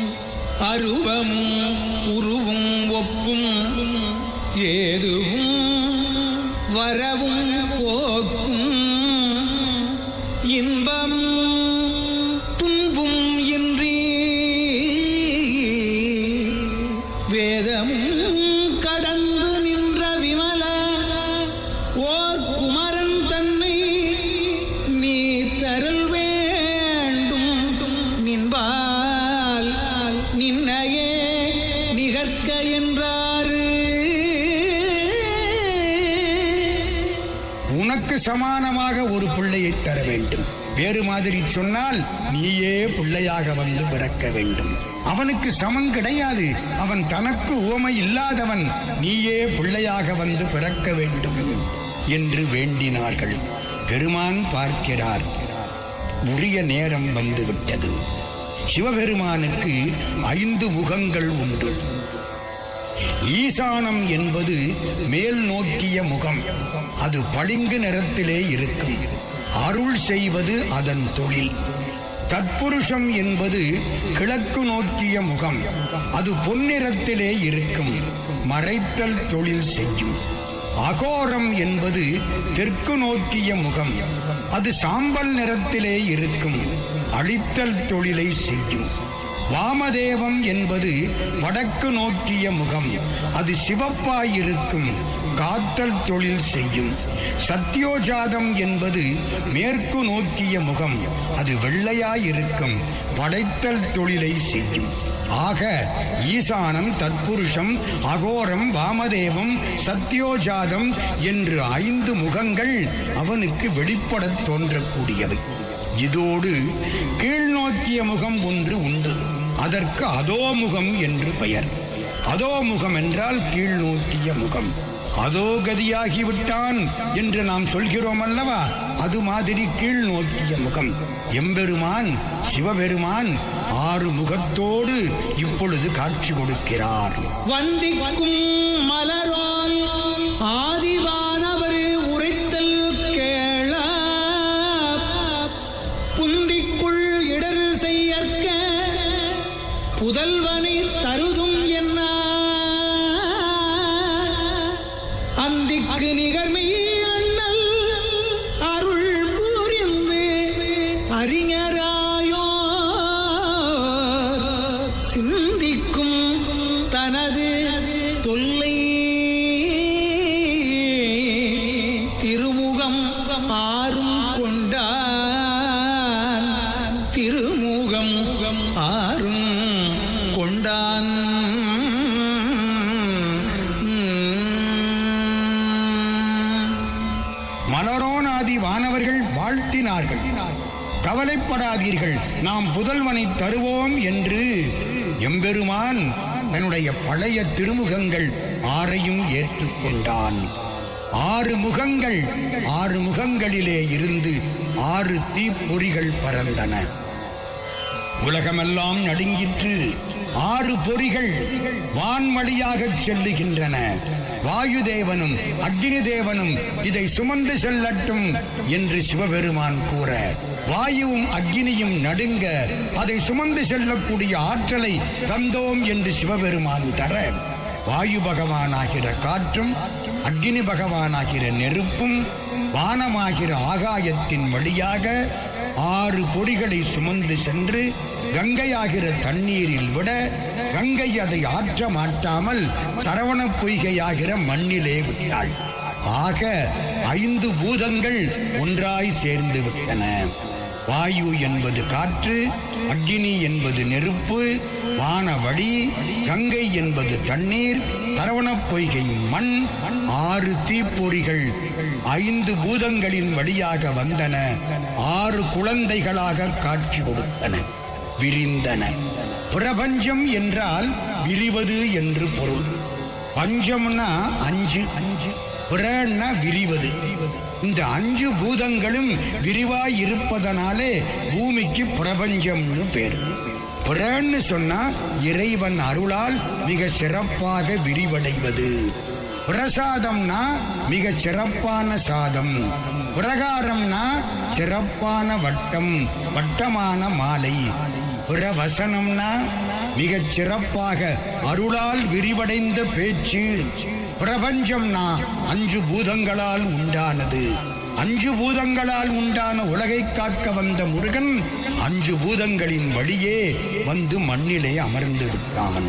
Speaker 4: அருவமும் உருவும் ஒப்பும் ஏதுவும் வரவும் போக்கும் இன்பம் துன்பும் இன்றி வேதமும் கடந்து நின்ற விமல ஓர் குமரன் தன்னை நீ தரல் வேண்டும் நின்பால் நின்னையே நிகர்க்க என்றாரு
Speaker 3: உனக்கு சமானமாக ஒரு பிள்ளையை தர வேண்டும் வேறு மாதிரி சொன்னால் நீயே பிள்ளையாக வந்து பிறக்க வேண்டும் அவனுக்கு சமம் கிடையாது அவன் தனக்கு உவமை இல்லாதவன் நீயே பிள்ளையாக வந்து பிறக்க வேண்டும் என்று வேண்டினார்கள் பெருமான் பார்க்கிறார் உரிய நேரம் வந்துவிட்டது சிவபெருமானுக்கு ஐந்து முகங்கள் உண்டு ஈசானம் என்பது மேல் நோக்கிய முகம் அது பளிங்கு நிறத்திலே இருக்கும் அருள் செய்வது அதன் தொழில் தத்புருஷம் என்பது கிழக்கு நோக்கிய முகம் அது பொன்னிறத்திலே இருக்கும் மறைத்தல் தொழில் செய்யும் அகோரம் என்பது தெற்கு நோக்கிய முகம் அது சாம்பல் நிறத்திலே இருக்கும் அழித்தல் தொழிலை செய்யும் வாமதேவம் என்பது வடக்கு நோக்கிய முகம் அது சிவப்பாயிருக்கும் காத்தல் தொழில் செய்யும் சத்யோஜாதம் என்பது மேற்கு நோக்கிய முகம் அது வெள்ளையாயிருக்கும் படைத்தல் தொழிலை செய்யும் ஆக ஈசானம் தத்புருஷம் அகோரம் வாமதேவம் சத்யோஜாதம் என்று ஐந்து முகங்கள் அவனுக்கு வெளிப்படத் தோன்றக்கூடியவை இதோடு கீழ்நோக்கிய முகம் ஒன்று உண்டு அதற்கு அதோமுகம் என்று பெயர் அதோமுகம் என்றால் கீழ்நோக்கிய முகம் அதோ கதியாகிவிட்டான் என்று நாம் சொல்கிறோம் அல்லவா அது மாதிரி கீழ் நோக்கிய முகம் எம்பெருமான் சிவபெருமான் ஆறு முகத்தோடு இப்பொழுது காட்சி கொடுக்கிறார்
Speaker 4: வந்திக்கும் மலரால் ஆதிவானவர் உரைத்தல் கேள புந்திக்குள் இடர் செய்யற்க புதல்வனை தருதும் என்ன அந்திக்கு நிகர்மை அண்ணல் அருள் புரிந்து அறிஞராயோ சிந்திக்கும் தனது தொல்லை திருமுகம் ஆறும் கொண்டான் திருமுகம் ஆறும் கொண்டான்
Speaker 3: மலரோனாதி வானவர்கள் வாழ்த்தினார்கள் கவலைப்படாதீர்கள் நாம் புதல்வனை தருவோம் என்று எம்பெருமான் தன்னுடைய பழைய திருமுகங்கள் ஆறையும் ஏற்றுக்கொண்டான் ஆறு முகங்கள் ஆறு முகங்களிலே இருந்து ஆறு தீப்பொறிகள் பறந்தன உலகமெல்லாம் நடுங்கிற்று ஆறு பொறிகள் வான்வழியாகச் செல்லுகின்றன வாயு தேவனும் அக்னி தேவனும் இதை சுமந்து செல்லட்டும் என்று சிவபெருமான் கூற வாயுவும் அக்னியும் நடுங்க அதை சுமந்து செல்லக்கூடிய ஆற்றலை தந்தோம் என்று சிவபெருமான் தர வாயு பகவானாகிற காற்றும் அக்னி பகவானாகிற நெருப்பும் வானமாகிற ஆகாயத்தின் வழியாக ஆறு பொறிகளை சுமந்து சென்று கங்கையாகிற தண்ணீரில் விட கங்கை அதை ஆற்ற மாட்டாமல் சரவண பொய்கையாகிற மண்ணிலே விட்டாள் ஆக ஐந்து பூதங்கள் ஒன்றாய் சேர்ந்து விட்டன வாயு என்பது காற்று அக்னி என்பது நெருப்பு வானவழி கங்கை என்பது தண்ணீர் சரவணப் பொய்கை மண் ஆறு தீப்பொறிகள் ஐந்து பூதங்களின் வழியாக வந்தன ஆறு குழந்தைகளாக காட்சி கொடுத்தன விரிந்தன பிரபஞ்சம் என்றால் விரிவது என்று பொருள் பஞ்சம்னா அஞ்சு அஞ்சு பிரன்னா விரிவது இந்த அஞ்சு பூதங்களும் விரிவாய் இருப்பதனாலே பூமிக்கு பிரபஞ்சம்னு பேர் பிரன்னு சொன்னா இறைவன் அருளால் மிக சிறப்பாக விரிவடைவது பிரசாதம்னா மிக சிறப்பான சாதம் பிரகாரம்னா சிறப்பான வட்டம் வட்டமான மாலை பிரவசனம்னா மிகச் சிறப்பாக அருளால் விரிவடைந்த பேச்சு பிரபஞ்சம்னா அஞ்சு பூதங்களால் உண்டானது அஞ்சு பூதங்களால் உண்டான உலகை காக்க வந்த முருகன் அஞ்சு பூதங்களின் வழியே வந்து மண்ணிலே அமர்ந்து விட்டான்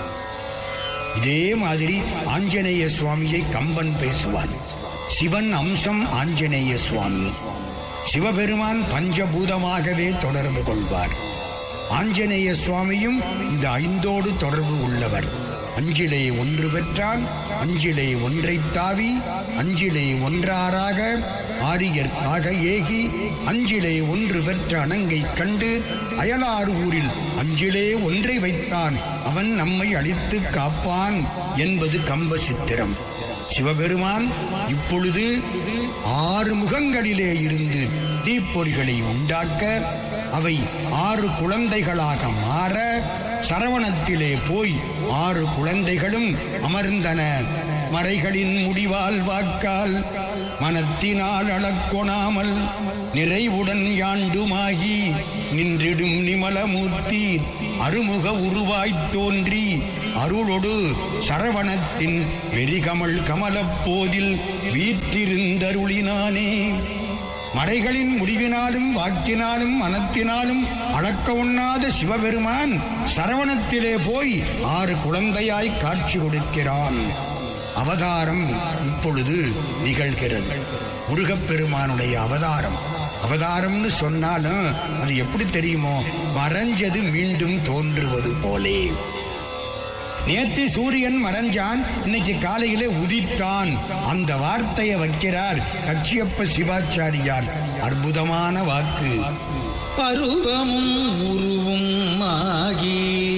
Speaker 3: இதே மாதிரி ஆஞ்சநேய சுவாமியை கம்பன் பேசுவான் சிவன் அம்சம் ஆஞ்சநேய சுவாமி சிவபெருமான் பஞ்சபூதமாகவே தொடர்பு கொள்வார் ஆஞ்சநேய சுவாமியும் இந்த ஐந்தோடு தொடர்பு உள்ளவர் அஞ்சிலே ஒன்று பெற்றான் அஞ்சிலே ஒன்றை தாவி அஞ்சிலே ஒன்றாராக ஆரியற்காக ஏகி அஞ்சிலே ஒன்று பெற்ற அணங்கை கண்டு அயலார் ஊரில் அஞ்சிலே ஒன்றை வைத்தான் அவன் நம்மை அழித்து காப்பான் என்பது கம்ப சித்திரம் சிவபெருமான் இப்பொழுது ஆறு முகங்களிலே இருந்து தீப்பொறிகளை உண்டாக்க அவை ஆறு குழந்தைகளாக மாற சரவணத்திலே போய் ஆறு குழந்தைகளும் அமர்ந்தன மறைகளின் முடிவால் வாக்கால் மனத்தினால் அளக்கொணாமல் நிறைவுடன் யாண்டுமாகி நின்றிடும் நிமலமூர்த்தி அருமுக உருவாய்த் தோன்றி அருளொடு சரவணத்தின் வெறிகமல் கமலப் போதில் வீற்றிருந்தருளினானே மறைகளின் முடிவினாலும் வாக்கினாலும் மனத்தினாலும் அளக்க உண்ணாத சிவபெருமான் சரவணத்திலே போய் ஆறு குழந்தையாய் காட்சி கொடுக்கிறான் அவதாரம் இப்பொழுது நிகழ்கிறது முருகப்பெருமானுடைய அவதாரம் அவதாரம்னு சொன்னாலும் அது எப்படி தெரியுமோ மறைஞ்சது மீண்டும் தோன்றுவது போலே நேத்து சூரியன் மறைஞ்சான் இன்னைக்கு காலையிலே உதித்தான் அந்த வார்த்தையை வைக்கிறார் கச்சியப்ப சிவாச்சாரியார் அற்புதமான வாக்கு
Speaker 4: பருவமும் உருவும் ஆகி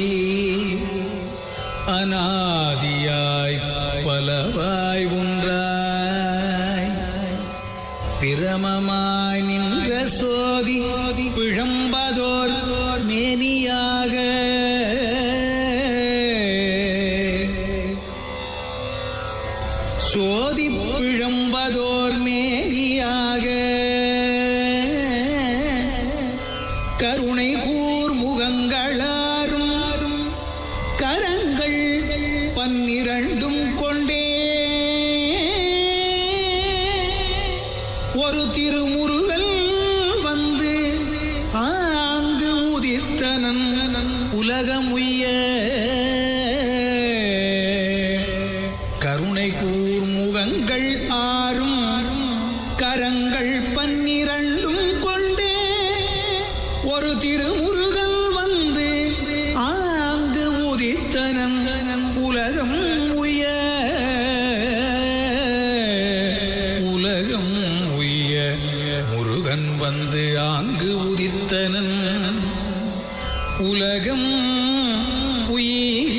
Speaker 4: அனாதியாய் பலவாய் ஒன்றாய் பிரமமாய் நின்ற சோதி பிழம்பதோர் மேனியாக சோதி பிழம்பதோர் மேனியாக கருணை கூர் முகங்களாரும் கரங்கள் பன்னிரண்டும் கொண்டே ஒரு திருமுருகல் வந்து ஆங்கு உதித்தனன் உலகம் உய்ய கருணை கூர் முகங்கள் ஆறும் கரங்கள் பன்னிரண்டும் கொண்டே ஒரு திருமுருகல் வந்து ஆங்கு உதித்தனன் உலகம் உய உலகம் உய்ய முருகன் வந்து ஆங்கு உதித்தனன் உலகம் உய்ய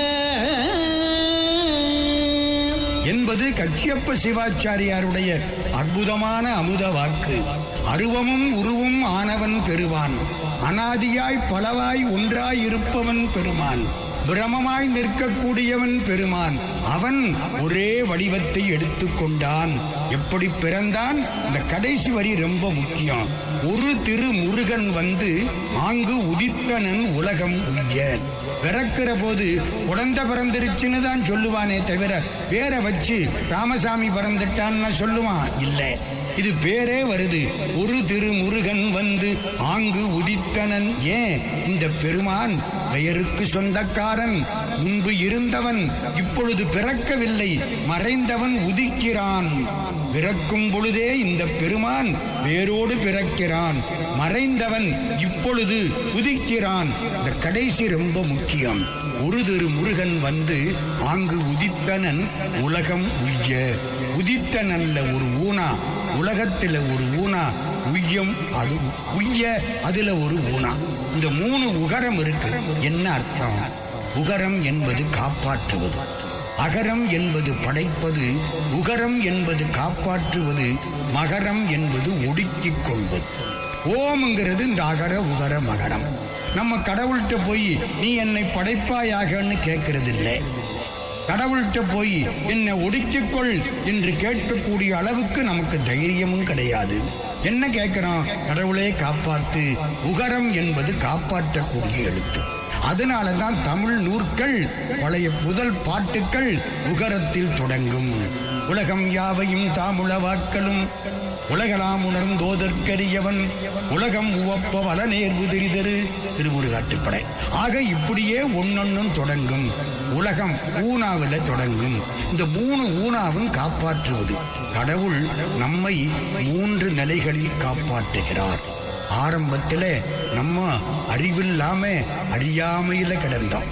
Speaker 3: என்பது கச்சியப்ப சிவாச்சாரியாருடைய அற்புதமான அமுத வாக்கு அருவமும் உருவும் ஆனவன் பெறுவான் அனாதியாய் பலவாய் ஒன்றாய் இருப்பவன் பெருமான் பிரமமாய் நிற்கக்கூடியவன் பெருமான் அவன் ஒரே வடிவத்தை எடுத்துக்கொண்டான் எப்படி பிறந்தான் இந்த கடைசி வரி ரொம்ப முக்கியம் ஒரு திரு முருகன் வந்து ஆங்கு உதித்தனன் உலகம் உய்ய பிறக்கிற போது குழந்தை பிறந்திருச்சுன்னு தான் சொல்லுவானே தவிர பேரை வச்சு ராமசாமி பிறந்துட்டான்னு சொல்லுவான் இல்லை இது பேரே வருது ஒரு திருமுருகன் வந்து ஆங்கு உதித்தனன் ஏன் இந்த பெருமான் பெயருக்கு சொந்தக்காரன் முன்பு இருந்தவன் இப்பொழுது பிறக்கவில்லை மறைந்தவன் உதிக்கிறான் பிறக்கும் பொழுதே இந்த பெருமான் வேரோடு பிறக்கிறான் மறைந்தவன் இப்பொழுது உதிக்கிறான் இந்த கடைசி ரொம்ப முக்கியம் ஒரு திரு முருகன் வந்து ஆங்கு உதித்தனன் உலகம் உய்ய உதித்தனல்ல ஒரு ஊனா உலகத்துல ஒரு ஊனா உய்யம் அது உய்ய அதுல ஒரு ஊனா இந்த மூணு உகரம் இருக்கு என்ன அர்த்தம் உகரம் என்பது காப்பாற்றுவது அகரம் என்பது படைப்பது உகரம் என்பது காப்பாற்றுவது மகரம் என்பது ஒடுக்கிக் கொள்வது ஓம்ங்கிறது இந்த அகர உகர மகரம் நம்ம கடவுள்கிட்ட போய் நீ என்னை படைப்பாயாகன்னு கேட்கறது இல்லை கடவுள்கிட்ட போய் என்னை ஒடுக்கிக்கொள் என்று கேட்கக்கூடிய அளவுக்கு நமக்கு தைரியமும் கிடையாது என்ன கேட்கிறோம் கடவுளே காப்பாத்து உகரம் என்பது காப்பாற்றக்கூடிய எழுத்து அதனால தான் தமிழ் நூற்கள் பழைய முதல் பாட்டுக்கள் உகரத்தில் தொடங்கும் உலகம் யாவையும் தாமுளவாக்களும் உலகலாம் உணர்ந்தோதற்கரியவன் உலகம் உவப்ப வளநேர் உதிரிதரு திருமுருகாட்டுப்படை ஆக இப்படியே ஒன்னொன்னும் தொடங்கும் உலகம் ஊனாவில் தொடங்கும் இந்த மூணு ஊனாவும் காப்பாற்றுவது கடவுள் நம்மை மூன்று நிலைகளில் காப்பாற்றுகிறார் ஆரம்பத்தில் நம்ம அறிவில்லாம அறியாமையில கிடந்தோம்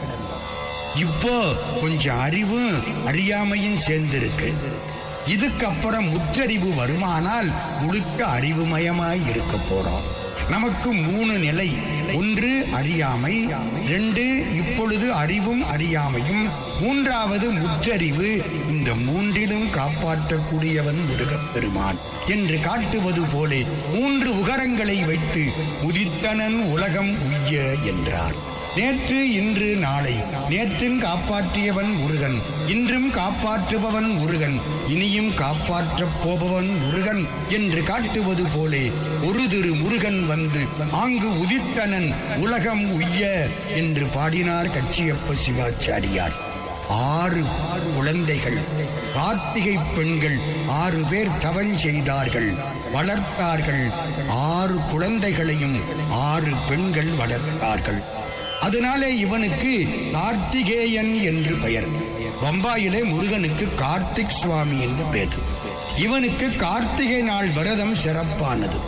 Speaker 3: இப்போ கொஞ்சம் அறிவும் அறியாமையும் சேர்ந்திருக்கு இதுக்கப்புறம் முற்றறிவு வருமானால் முழுக்க அறிவுமயமாய் இருக்க போறோம் நமக்கு மூணு நிலை ஒன்று அறியாமை ரெண்டு இப்பொழுது அறிவும் அறியாமையும் மூன்றாவது முற்றறிவு இந்த மூன்றிலும் காப்பாற்றக்கூடியவன் முருகப்பெருமான் என்று காட்டுவது போலே மூன்று உகரங்களை வைத்து உதித்தனன் உலகம் உய்ய என்றார் நேற்று இன்று நாளை நேற்றும் காப்பாற்றியவன் முருகன் இன்றும் காப்பாற்றுபவன் முருகன் இனியும் காப்பாற்றப் போபவன் முருகன் என்று காட்டுவது போலே ஒரு திரு முருகன் வந்து ஆங்கு உதித்தனன் உலகம் உய்ய என்று பாடினார் கச்சியப்ப சிவாச்சாரியார் ஆறு குழந்தைகள் கார்த்திகை பெண்கள் ஆறு பேர் தவம் செய்தார்கள் வளர்த்தார்கள் ஆறு குழந்தைகளையும் ஆறு பெண்கள் வளர்த்தார்கள் அதனாலே இவனுக்கு கார்த்திகேயன் என்று பெயர் பம்பாயிலே முருகனுக்கு கார்த்திக் சுவாமி என்று பெயர் இவனுக்கு கார்த்திகை நாள் விரதம் சிறப்பானது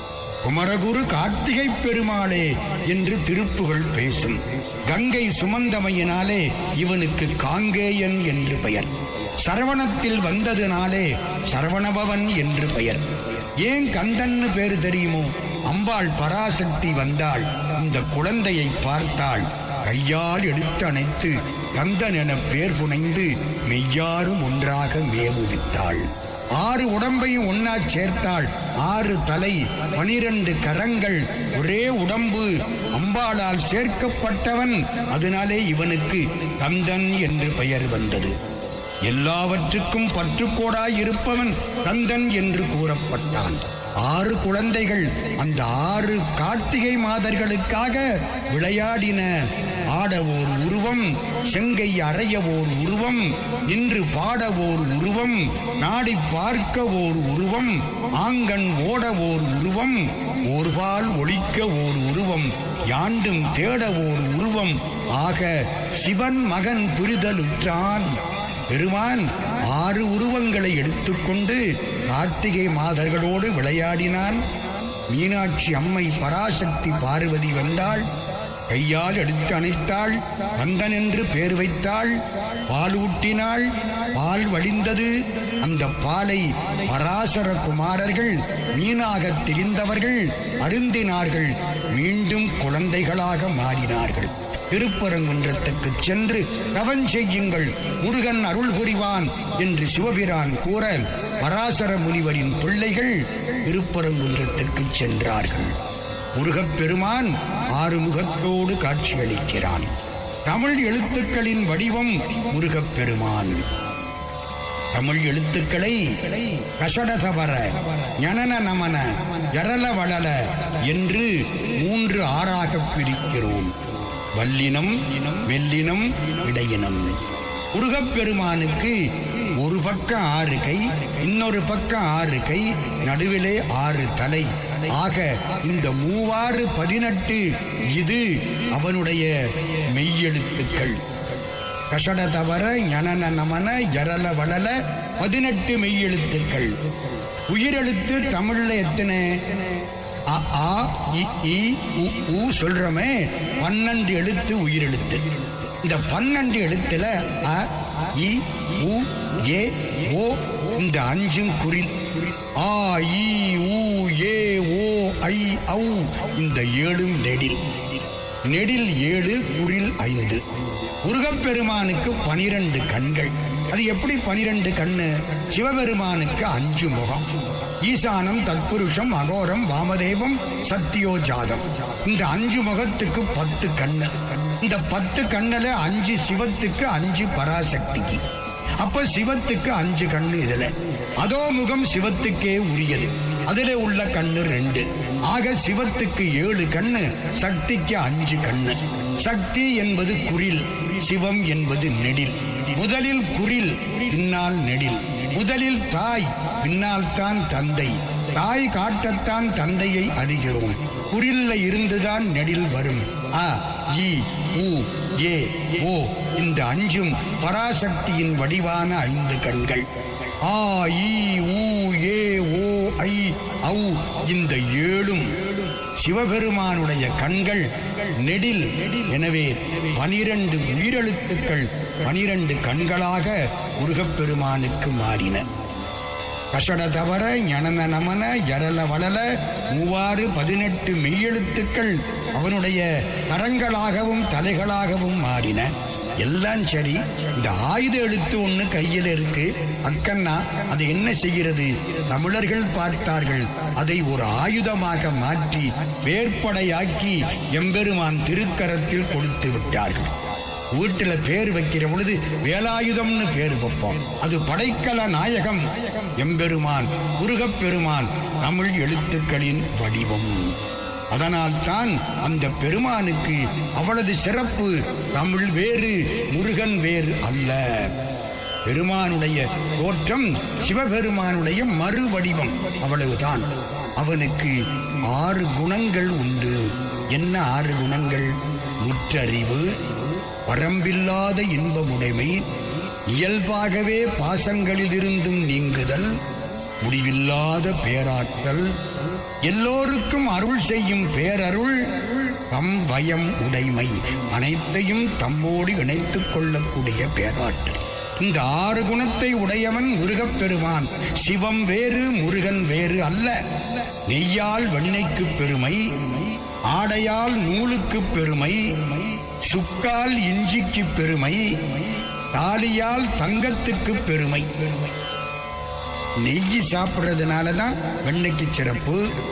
Speaker 3: குமரகுரு கார்த்திகை பெருமாளே என்று திருப்புகள் பேசும் கங்கை சுமந்தமையினாலே இவனுக்கு காங்கேயன் என்று பெயர் சரவணத்தில் வந்ததினாலே சரவணபவன் என்று பெயர் ஏன் கந்தன்னு பேரு தெரியுமோ அம்பாள் பராசக்தி வந்தாள் இந்த குழந்தையை பார்த்தாள் கையால் எடுத்து அணைத்து கந்தன் என பேர் புனைந்து மெய்யாரும் ஒன்றாக மேவுவித்தாள் ஆறு உடம்பையும் ஒன்னா சேர்த்தாள் ஆறு தலை பனிரெண்டு கரங்கள் ஒரே உடம்பு அம்பாளால் சேர்க்கப்பட்டவன் அதனாலே இவனுக்கு கந்தன் என்று பெயர் வந்தது எல்லாவற்றுக்கும் பற்றுக்கோடாய் இருப்பவன் கந்தன் என்று கூறப்பட்டான் ஆறு குழந்தைகள் அந்த ஆறு கார்த்திகை மாதர்களுக்காக விளையாடின ஆட ஓர் உருவம் செங்கை அறைய ஓர் உருவம் நின்று பாட ஓர் உருவம் நாடி பார்க்க ஓர் உருவம் ஆங்கன் ஓட ஓர் உருவம் ஓர்பால் ஒழிக்க ஓர் உருவம் யாண்டும் தேட ஓர் உருவம் ஆக சிவன் மகன் புரிதலுற்றான் பெருமான் ஆறு உருவங்களை எடுத்துக்கொண்டு கார்த்திகை மாதர்களோடு விளையாடினான் மீனாட்சி அம்மை பராசக்தி பார்வதி வந்தாள் கையால் எடுத்து அணைத்தாள் கந்தன் என்று பேர் வைத்தாள் பால் ஊட்டினாள் பால் வடிந்தது அந்த பாலை பராசர குமாரர்கள் மீனாக திரிந்தவர்கள் அருந்தினார்கள் மீண்டும் குழந்தைகளாக மாறினார்கள் திருப்பரங்குன்றத்துக்கு சென்று தவன் செய்யுங்கள் முருகன் அருள் புரிவான் என்று சிவபிரான் கூற பராசர முனிவரின் பிள்ளைகள் திருப்பரங்குன்றத்துக்கு சென்றார்கள் முருகப்பெருமான் ஆறுமுகத்தோடு காட்சியளிக்கிறான் தமிழ் எழுத்துக்களின் வடிவம் முருகப்பெருமான் தமிழ் எழுத்துக்களை கஷடதவர ஞனன நமன ஜரல வளல என்று மூன்று ஆறாக பிரிக்கிறோம் வல்லினம் மெல்லினம் இடையினம் முருகப்பெருமானுக்கு ஒரு பக்கம் ஆறு கை இன்னொரு பக்கம் ஆறு கை நடுவிலே ஆறு தலை ஆக இந்த மூவாறு பதினெட்டு இது அவனுடைய மெய்யெழுத்துக்கள் கஷட தவற ஞனன நமன ஜரல வளல பதினெட்டு மெய்யெழுத்துக்கள் உயிரெழுத்து தமிழ்ல எத்தனை அ ஆ இ ஈ உ ஊ சொல்றோமே பன்னெண்டு எழுத்து உயிரெழுத்து இந்த பன்னெண்டு எழுத்துல அ இ உ ஏ ஓ இந்த அஞ்சும் குறில் ஆ இ ஊ ஏ ஓ ஐ ஔ இந்த ஏழும் நெடில் நெடில் ஏழு குரில் ஐந்து முருகப்பெருமானுக்கு பனிரெண்டு கண்கள் அது எப்படி பனிரெண்டு கண்ணு சிவபெருமானுக்கு அஞ்சு முகம் ஈசானம் தத்புருஷம் அகோரம் வாமதேவம் சத்தியோஜாதம் இந்த அஞ்சு முகத்துக்கு பத்து கண்ணு இந்த பத்து கண்ணுல அஞ்சு சிவத்துக்கு அஞ்சு பராசக்திக்கு அப்ப சிவத்துக்கு அஞ்சு கண்ணு இதுல அதோ முகம் சிவத்துக்கே உரியது அதிலே உள்ள கண்ணு ரெண்டு ஆக சிவத்துக்கு ஏழு கண்ணு சக்திக்கு அஞ்சு கண்ணு சக்தி என்பது குரில் சிவம் என்பது நெடில் முதலில் குரில் பின்னால் நெடில் முதலில் தாய் பின்னால் தான் தந்தை தாய் காட்டத்தான் தந்தையை அறிகிறோம் குரில்ல இருந்துதான் நெடில் வரும் அ இ உ ஏ ஓ இந்த அஞ்சும் பராசக்தியின் வடிவான ஐந்து கண்கள் ஆ இ உ ஏ ஓ ஐ ஔ இந்த ஏழும் சிவபெருமானுடைய கண்கள் நெடில் எனவே பனிரெண்டு உயிரெழுத்துக்கள் பனிரெண்டு கண்களாக முருகப்பெருமானுக்கு மாறின கஷட தவற ஞனன நமன யரல வளல மூவாறு பதினெட்டு மெய்யெழுத்துக்கள் அவனுடைய கரங்களாகவும் தலைகளாகவும் மாறின எல்லாம் சரி இந்த ஆயுத எழுத்து ஒண்ணு கையில் இருக்கு அக்கண்ணா அது என்ன செய்கிறது தமிழர்கள் பார்த்தார்கள் அதை ஒரு ஆயுதமாக மாற்றி வேற்படையாக்கி எம்பெருமான் திருக்கரத்தில் கொடுத்து விட்டார்கள் வீட்டுல பேர் வைக்கிற பொழுது வேலாயுதம்னு பேர் வைப்போம் அது படைக்கல நாயகம் எம்பெருமான் முருகப்பெருமான் தமிழ் எழுத்துக்களின் வடிவம் அதனால்தான் அந்த பெருமானுக்கு அவளது சிறப்பு தமிழ் வேறு முருகன் வேறு அல்ல பெருமானுடைய தோற்றம் சிவபெருமானுடைய மறு வடிவம் அவ்வளவுதான் அவனுக்கு ஆறு குணங்கள் உண்டு என்ன ஆறு குணங்கள் முற்றறிவு வரம்பில்லாத இன்பமுடைமை இயல்பாகவே பாசங்களிலிருந்தும் நீங்குதல் முடிவில்லாத பேராற்றல் எல்லோருக்கும் அருள் செய்யும் பேரருள் தம் வயம் உடைமை அனைத்தையும் தம்மோடு இணைத்துக் கொள்ளக்கூடிய பேராற்றல் இந்த ஆறு குணத்தை உடையவன் முருகப்பெருமான் சிவம் வேறு முருகன் வேறு அல்ல நெய்யால் வெண்ணெய்க்கு பெருமை ஆடையால் நூலுக்கு பெருமை சுக்கால் இஞ்சிக்கு பெருமை தாலியால் தங்கத்துக்கு பெருமை நெய்யி சாப்பிட்றதுனால தான் வெண்ணெய்க்கு சிறப்பு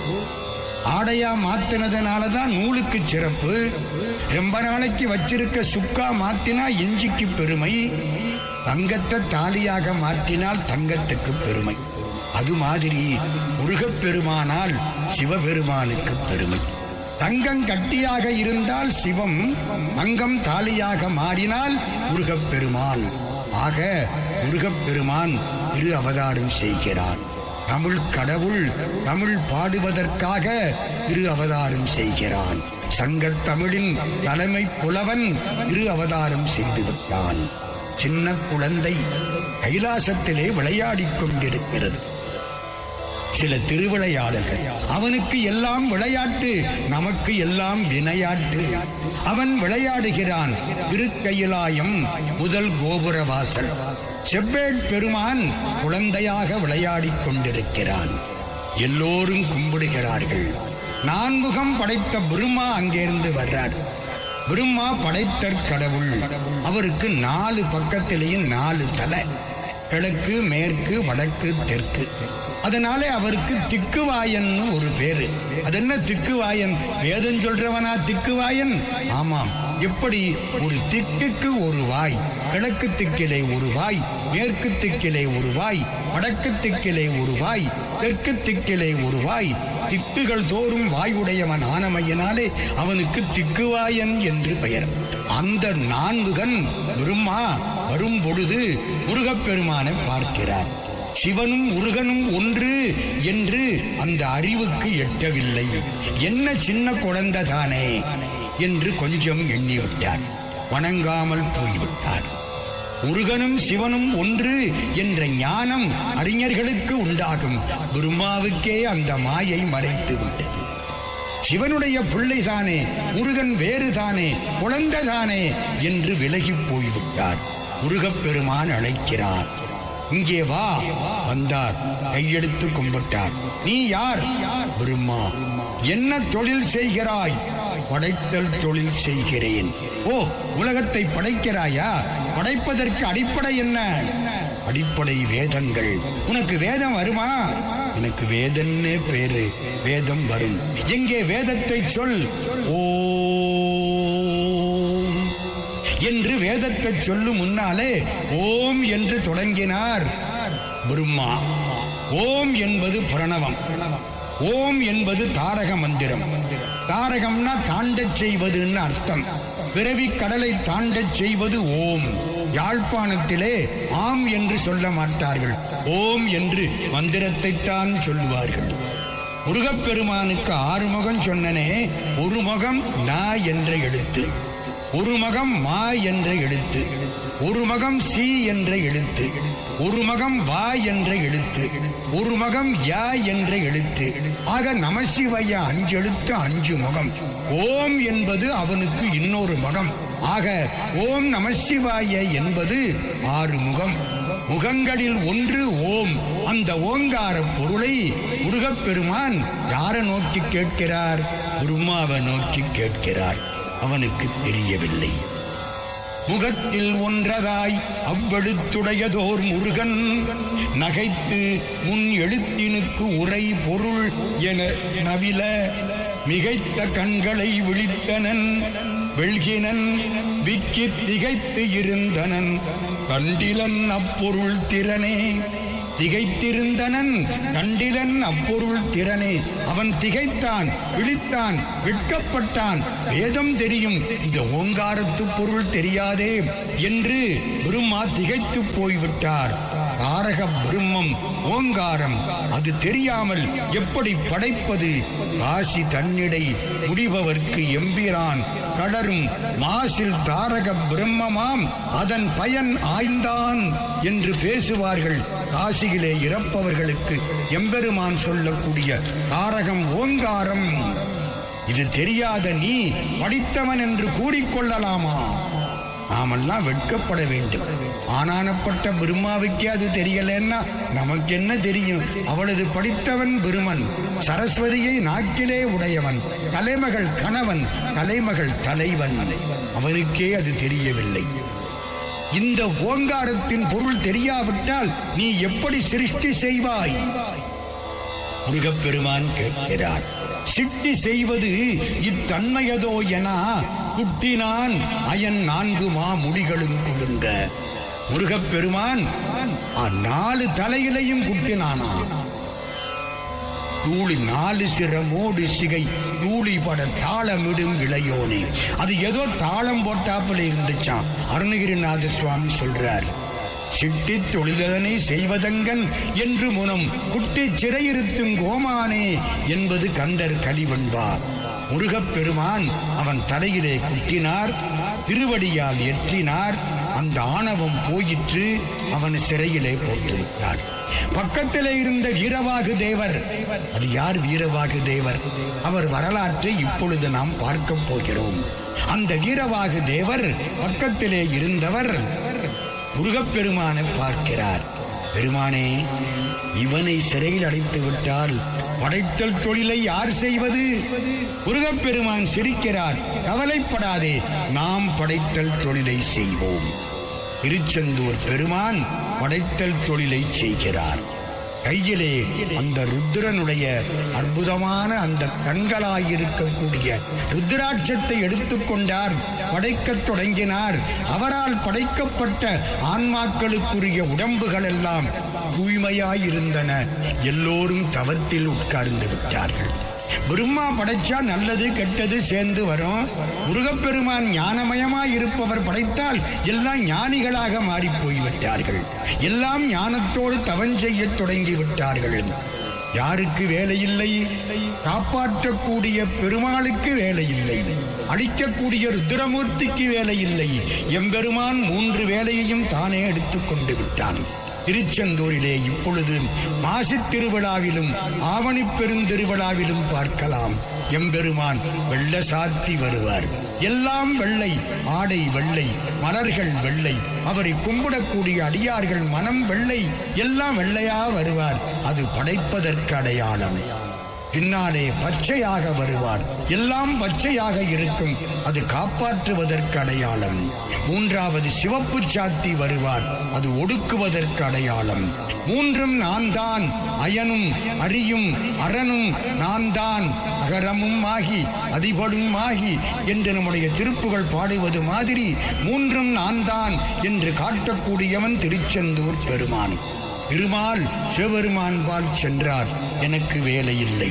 Speaker 3: ஆடையா மாத்தினதுனால தான் நூலுக்கு சிறப்பு ரொம்ப நாளைக்கு வச்சிருக்க சுக்கா மாத்தினா இஞ்சிக்கு பெருமை தங்கத்தை தாலியாக மாற்றினால் தங்கத்துக்கு பெருமை அது மாதிரி முருகப்பெருமானால் சிவபெருமானுக்கு பெருமை தங்கம் கட்டியாக இருந்தால் சிவம் தங்கம் தாலியாக மாறினால் முருகப்பெருமான் ஆக முருகப்பெருமான் திரு அவதாரம் செய்கிறார் தமிழ் கடவுள் தமிழ் பாடுவதற்காக திரு அவதாரம் செய்கிறான் சங்கத் தமிழின் தலைமை புலவன் திரு அவதாரம் செய்து விட்டான் சின்ன குழந்தை கைலாசத்திலே விளையாடிக் கொண்டிருக்கிறது சில திருவிளையாடல்கள் அவனுக்கு எல்லாம் விளையாட்டு நமக்கு எல்லாம் வினையாட்டு அவன் விளையாடுகிறான் திருக்கையிலாயம் முதல் கோபுர வாசல் செவ்வேட் பெருமான் குழந்தையாக விளையாடிக் கொண்டிருக்கிறான் எல்லோரும் கும்பிடுகிறார்கள் நான்முகம் படைத்த பிரம்மா அங்கிருந்து வர்றார் பிரம்மா படைத்தற் கடவுள் அவருக்கு நாலு பக்கத்திலேயும் நாலு தலை கிழக்கு மேற்கு வடக்கு தெற்கு அதனாலே அவருக்கு திக்குவாயன்னு ஒரு பேரு அது என்ன திக்குவாயன் வேதம் சொல்றவனா திக்குவாயன் ஆமாம் எப்படி ஒரு திக்குக்கு ஒரு வாய் கிழக்கு திக்கிலே ஒரு வாய் மேற்கு திக்கிலே ஒரு வாய் வடக்கு திக்கிலே ஒரு வாய் தெற்கு திக்கிலே ஒரு வாய் திக்குகள் தோறும் வாயுடையவன் ஆனமையினாலே அவனுக்கு திக்குவாயன் என்று பெயர் அந்த நான்குகன் பிரம்மா வரும் பொழுது முருகப்பெருமானை பார்க்கிறார் சிவனும் முருகனும் ஒன்று என்று அந்த அறிவுக்கு எட்டவில்லை என்ன சின்ன குழந்தை தானே என்று கொஞ்சம் எண்ணிவிட்டார் வணங்காமல் போய்விட்டார் முருகனும் சிவனும் ஒன்று என்ற ஞானம் அறிஞர்களுக்கு உண்டாகும் பிரம்மாவுக்கே அந்த மாயை மறைத்து விட்டது சிவனுடைய பிள்ளைதானே முருகன் வேறுதானே குழந்தைதானே என்று விலகிப் போய்விட்டார் முருகப்பெருமான் அழைக்கிறார் இங்கே வா வந்தார் கையெடுத்து கும்பிட்டார் நீ யார் பிரம்மா என்ன தொழில் செய்கிறாய் படைத்தல் தொழில் செய்கிறேன் ஓ உலகத்தை படைக்கிறாயா படைப்பதற்கு அடிப்படை என்ன அடிப்படை வேதங்கள் உனக்கு வேதம் வருமா எனக்கு வேதன்னே பேரு வேதம் வரும் எங்கே வேதத்தை சொல் ஓம் என்று வேதத்தை சொல்லும் முன்னாலே ஓம் என்று தொடங்கினார் பிரம்மா ஓம் என்பது பிரணவம் ஓம் என்பது தாரக மந்திரம் தாரகம்னா தாண்டச் செய்வதுன்னு அர்த்தம் பிறவி கடலை தாண்டச் செய்வது ஓம் யாழ்ப்பாணத்திலே ஆம் என்று சொல்ல மாட்டார்கள் ஓம் என்று மந்திரத்தைத்தான் சொல்லுவார்கள் முருகப்பெருமானுக்கு ஆறு முகம் சொன்னனே ஒரு முகம் நா என்ற எழுத்து ஒரு மகம் மா என்ற எழுத்து ஒரு மகம் சி என்ற எழுத்து ஒரு மகம் வா என்ற எழுத்து ஒரு மகம் யா என்ற எழுத்து ஆக நமசிவைய அஞ்சு எழுத்து அஞ்சு முகம் ஓம் என்பது அவனுக்கு இன்னொரு முகம் ஆக ஓம் நமசிவாய என்பது ஆறு முகம் முகங்களில் ஒன்று ஓம் அந்த ஓங்கார பொருளை முருகப்பெருமான் யாரை நோக்கி கேட்கிறார் பிரம்மாவை நோக்கி கேட்கிறார் அவனுக்கு தெரியவில்லை முகத்தில் ஒன்றதாய் அவ்வெழுத்துடையதோர் முருகன் நகைத்து முன் எழுத்தினுக்கு உரை பொருள் என நவில மிகைத்த கண்களை விழித்தனன் வெள்கினன் விக்கித் திகைத்து இருந்தனன் கண்டிலன் அப்பொருள் திறனே திகைத்திருந்தனன் கண்டிலன் அப்பொருள் திறனே அவன் திகைத்தான் விழித்தான் வெட்கப்பட்டான் வேதம் தெரியும் இந்த ஓங்காரத்து பொருள் தெரியாதே என்று பிரம்மா திகைத்து போய்விட்டார் தாரக பிரம்மம் ஓங்காரம் அது தெரியாமல் எப்படி படைப்பது காசி தன்னிடை முடிபவர்க்கு எம்பிரான் கடரும் மாசில் தாரக பிரம்மமாம் அதன் பயன் ஆய்ந்தான் என்று பேசுவார்கள் காசியிலே இறப்பவர்களுக்கு எம்பெருமான் சொல்லக்கூடிய தாரகம் ஓங்காரம் இது தெரியாத நீ படித்தவன் என்று கூறிக்கொள்ளலாமா நாமெல்லாம் வெட்கப்பட வேண்டும் ஆனானப்பட்ட பிரம்மாவுக்கே அது தெரியலன்னா நமக்கு என்ன தெரியும் அவளது படித்தவன் பெருமன் சரஸ்வதியை நாக்கிலே உடையவன் தலைமகள் கணவன் தலைமகள் தலைவன் அவனுக்கே அது தெரியவில்லை இந்த ஓங்காரத்தின் பொருள் தெரியாவிட்டால் நீ எப்படி சிருஷ்டி செய்வாய் முருகப்பெருமான் கேட்கிறார் சிட்டி செய்வது இத்தன்மையதோ என குட்டினான் அயன் நான்கு மா முடிகளும் குலுங்க முருகப்பெருமான் ஆ நாலு தலையிலையும் குட்டினானா தூளி நாலு சிரமோடு சிகை தூளி பட தாளமிடும் இளையோனே அது ஏதோ தாளம் போட்டாப்புல இருந்துச்சான் அருணகிரிநாத சுவாமி சொல்றார் சிட்டி தொழிலதனை செய்வதங்கன் என்று முனம் குட்டி சிறையிருத்தும் கோமானே என்பது கந்தர் கலிவன்பா முருகப்பெருமான் அவன் தலையிலே குட்டினார் திருவடியால் எற்றினார் அந்த ஆணவம் போயிற்று அவன் சிறையிலே போட்டு விட்டார் பக்கத்திலே இருந்த வீரவாகு தேவர் அது யார் வீரவாகு தேவர் அவர் வரலாற்றை இப்பொழுது நாம் பார்க்க போகிறோம் அந்த வீரவாகு தேவர் பக்கத்திலே இருந்தவர் முருகப்பெருமானை பார்க்கிறார் பெருமானே இவனை சிறையில் அடைத்து விட்டால் படைத்தல் தொழிலை யார் செய்வது முருகப்பெருமான் சிரிக்கிறார் கவலைப்படாதே நாம் படைத்தல் தொழிலை செய்வோம் திருச்செந்தூர் பெருமான் படைத்தல் தொழிலை செய்கிறார் கையிலே அந்த ருத்ரனுடைய அற்புதமான அந்த கண்களாயிருக்கக்கூடிய ருத்ராட்சத்தை எடுத்துக்கொண்டார் படைக்கத் தொடங்கினார் அவரால் படைக்கப்பட்ட ஆன்மாக்களுக்குரிய உடம்புகள் எல்லாம் தூய்மையாயிருந்தன எல்லோரும் தவத்தில் உட்கார்ந்து விட்டார்கள் பிரம்மா படைச்சா நல்லது கெட்டது சேர்ந்து வரும் முருகப்பெருமான் ஞானமயமாய் இருப்பவர் படைத்தால் எல்லாம் ஞானிகளாக மாறி போய்விட்டார்கள் எல்லாம் ஞானத்தோடு தவம் செய்யத் தொடங்கி விட்டார்கள் யாருக்கு வேலை இல்லை காப்பாற்றக்கூடிய பெருமாளுக்கு வேலை இல்லை அழிக்கக்கூடிய ருத்ரமூர்த்திக்கு வேலை இல்லை எம்பெருமான் மூன்று வேலையையும் தானே எடுத்துக்கொண்டு விட்டான் திருச்செந்தூரிலே இப்பொழுது மாசித் திருவிழாவிலும் ஆவணி பெருந்திருவிழாவிலும் பார்க்கலாம் எம்பெருமான் வெள்ள சாத்தி வருவார் எல்லாம் வெள்ளை ஆடை வெள்ளை மலர்கள் வெள்ளை அவரை கும்பிடக்கூடிய அடியார்கள் மனம் வெள்ளை எல்லாம் வெள்ளையா வருவார் அது படைப்பதற்கு அடையாளம் பின்னாலே பச்சையாக வருவார் எல்லாம் பச்சையாக இருக்கும் அது காப்பாற்றுவதற்கு அடையாளம் மூன்றாவது சிவப்பு சாத்தி வருவார் அது ஒடுக்குவதற்கு அடையாளம் மூன்றும் நான் தான் அயனும் அரியும் அரணும் நான் தான் அகரமும் ஆகி அதிபடும் ஆகி என்று நம்முடைய திருப்புகள் பாடுவது மாதிரி மூன்றும் நான் தான் என்று காட்டக்கூடியவன் திருச்செந்தூர் பெருமான் திருமால் சிவபெருமான் பால் சென்றார் எனக்கு வேலை இல்லை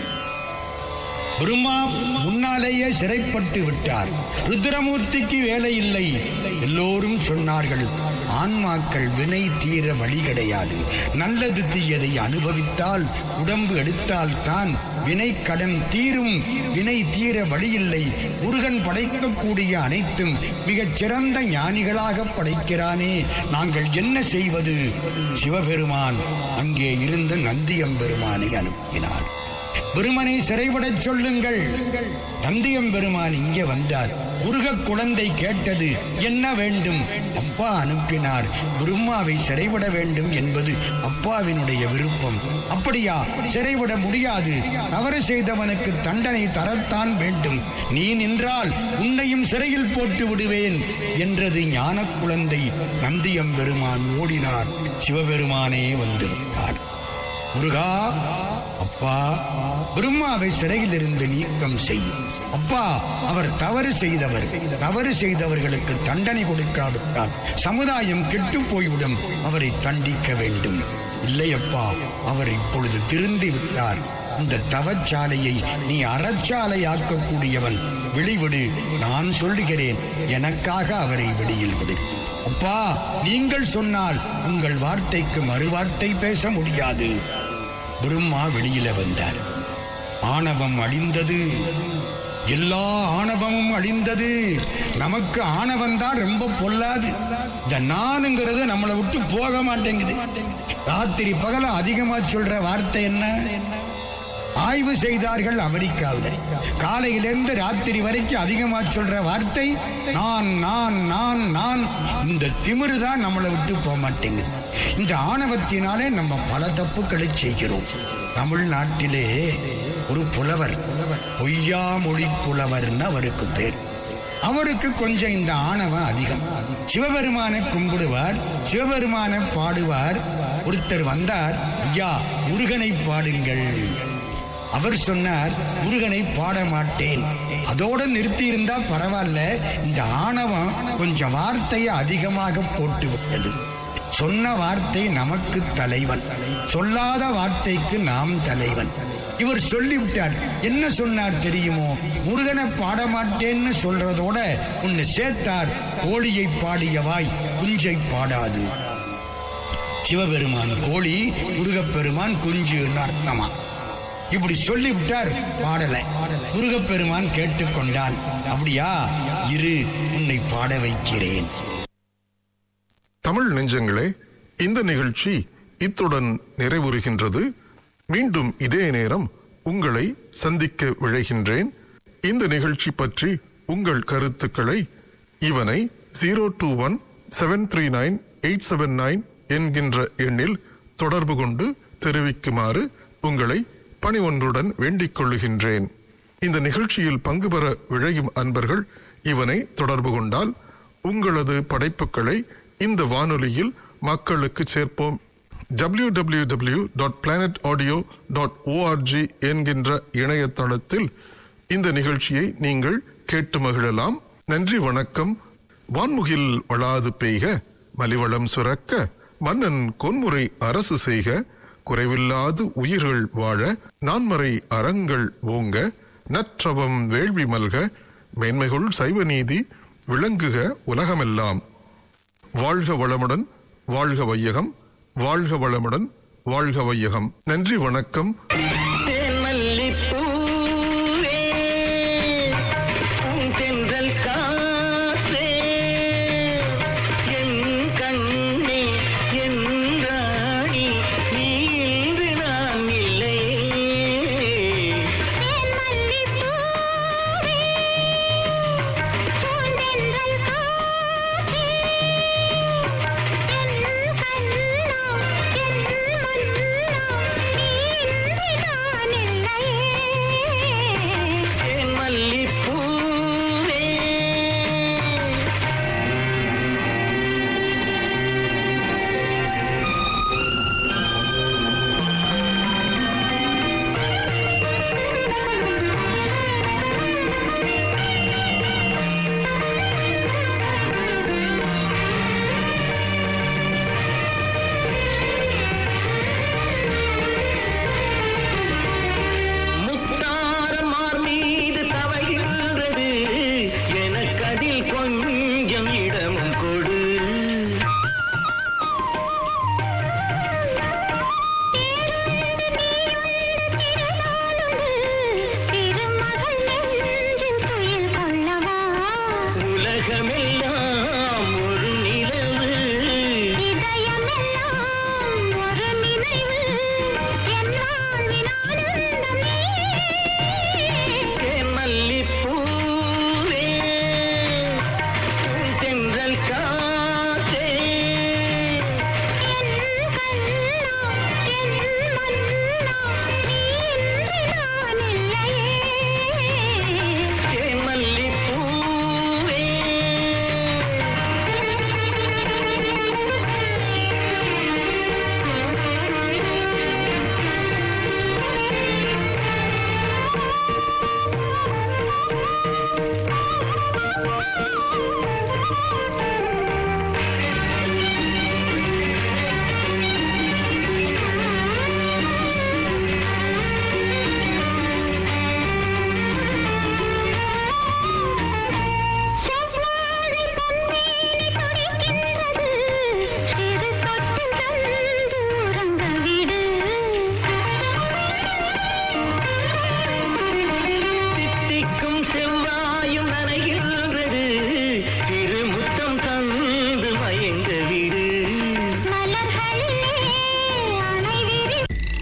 Speaker 3: பிரம்மா முன்னாலேயே சிறைப்பட்டு விட்டார் ருத்ரமூர்த்திக்கு வேலை இல்லை எல்லோரும் சொன்னார்கள் ஆன்மாக்கள் வினை தீர வழி கிடையாது நல்லது தீயதை அனுபவித்தால் உடம்பு எடுத்தால் தான் வினை கடன் தீரும் வினை தீர வழியில்லை முருகன் படைக்கக்கூடிய அனைத்தும் மிகச் சிறந்த ஞானிகளாக படைக்கிறானே நாங்கள் என்ன செய்வது சிவபெருமான் அங்கே இருந்த நந்தியம்பெருமானை அனுப்பினார் பெருமனை சிறைவிடச் சொல்லுங்கள் தந்தியம் பெருமான் இங்கே வந்தார் முருகக் குழந்தை கேட்டது என்ன வேண்டும் அப்பா அனுப்பினார் பிரம்மாவை சிறைவிட வேண்டும் என்பது அப்பாவினுடைய விருப்பம் அப்படியா சிறைவிட முடியாது தவறு செய்தவனுக்கு தண்டனை தரத்தான் வேண்டும் நீ நின்றால் உன்னையும் சிறையில் போட்டு விடுவேன் என்றது ஞான குழந்தை நந்தியம் பெருமான் ஓடினார் சிவபெருமானே வந்து விட்டார் முருகா அப்பா பிரம்மாவை சிறையில் இருந்து நீக்கம் செய்யும் அப்பா அவர் தவறு செய்தவர் தவறு செய்தவர்களுக்கு தண்டனை கொடுக்காவிட்டால் சமுதாயம் கெட்டு போய்விடும் அவரை தண்டிக்க வேண்டும் இல்லையப்பா அவர் இப்பொழுது திருந்தி விட்டார் இந்த தவச்சாலையை நீ அறச்சாலையாக்கக்கூடியவன் வெளிவிடு நான் சொல்லுகிறேன் எனக்காக அவரை வெளியில் விடு அப்பா நீங்கள் சொன்னால் உங்கள் வார்த்தைக்கு மறுவார்த்தை பேச முடியாது பிரம்மா வெளியில வந்தார் ஆணவம் அழிந்தது எல்லா ஆணவமும் அழிந்தது நமக்கு ஆணவம் தான் ரொம்ப பொல்லாது இந்த நானுங்கிறது நம்மளை விட்டு போக மாட்டேங்குது ராத்திரி பகல அதிகமா சொல்ற வார்த்தை என்ன ஆய்வு செய்தார்கள் அமெரிக்காவில் காலையிலிருந்து ராத்திரி வரைக்கும் அதிகமா சொல்ற வார்த்தை நான் நான் நான் நான் இந்த திமிரு தான் நம்மளை விட்டு போக மாட்டேங்குது இந்த ஆணவத்தினாலே நம்ம பல தப்புக்களை செய்கிறோம் தமிழ்நாட்டிலே ஒரு புலவர் பொய்யாமொழி புலவர்னு அவருக்கு பேர் அவருக்கு கொஞ்சம் இந்த ஆணவம் அதிகம் சிவபெருமானை கும்பிடுவார் சிவபெருமானை பாடுவார் ஒருத்தர் வந்தார் ஐயா முருகனை பாடுங்கள் அவர் சொன்னார் முருகனை பாட மாட்டேன் அதோட நிறுத்தி இருந்தா பரவாயில்ல இந்த ஆணவம் கொஞ்சம் வார்த்தையை அதிகமாக போட்டு விட்டது சொன்ன வார்த்தை நமக்கு தலைவன் சொல்லாத வார்த்தைக்கு நாம் தலைவன் இவர் சொல்லிவிட்டார் என்ன சொன்னார் தெரியுமோ முருகனை பாட மாட்டேன்னு சொல்றதோட ஒன்னு சேர்த்தார் கோழியை பாடியவாய் குஞ்சை பாடாது சிவபெருமான் கோழி முருகப்பெருமான் குஞ்சுன்னு அர்த்தமா இப்படி சொல்லிவிட்டார் பாடல முருகப்பெருமான் கேட்டுக்கொண்டான் அப்படியா இரு உன்னை பாட வைக்கிறேன்
Speaker 2: தமிழ் நெஞ்சங்களே இந்த நிகழ்ச்சி இத்துடன் நிறைவுறுகின்றது மீண்டும் இதே நேரம் உங்களை சந்திக்க விழைகின்றேன் இந்த நிகழ்ச்சி பற்றி உங்கள் கருத்துக்களை இவனை zero two one seven three nine eight seven nine என்கின்ற எண்ணில் தொடர்பு கொண்டு தெரிவிக்குமாறு உங்களை பணிவொன்றுடன் வேண்டிக் கொள்ளுகின்றேன் இந்த நிகழ்ச்சியில் பங்கு பெற விழையும் அன்பர்கள் இவனை தொடர்பு கொண்டால் உங்களது படைப்புகளை இந்த வானொலியில் மக்களுக்கு சேர்ப்போம் www.planetaudio.org dot planet audio dot ORG என்கின்ற இணையதளத்தில் இந்த நிகழ்ச்சியை நீங்கள் கேட்டு மகிழலாம் நன்றி வணக்கம் வான்முகில் வளாது பெய்க மலிவளம் சுரக்க மன்னன் கொன்முறை அரசு செய்க குறைவில்லாது உயிர்கள் வாழ நான்மறை அறங்கள் ஓங்க நற்றவம் வேள்வி மல்க மேன்மைகுள் சைவ நீதி விளங்குக உலகமெல்லாம் வாழ்க வளமுடன் வாழ்க வையகம் வாழ்க வளமுடன் வாழ்க வையகம் நன்றி வணக்கம்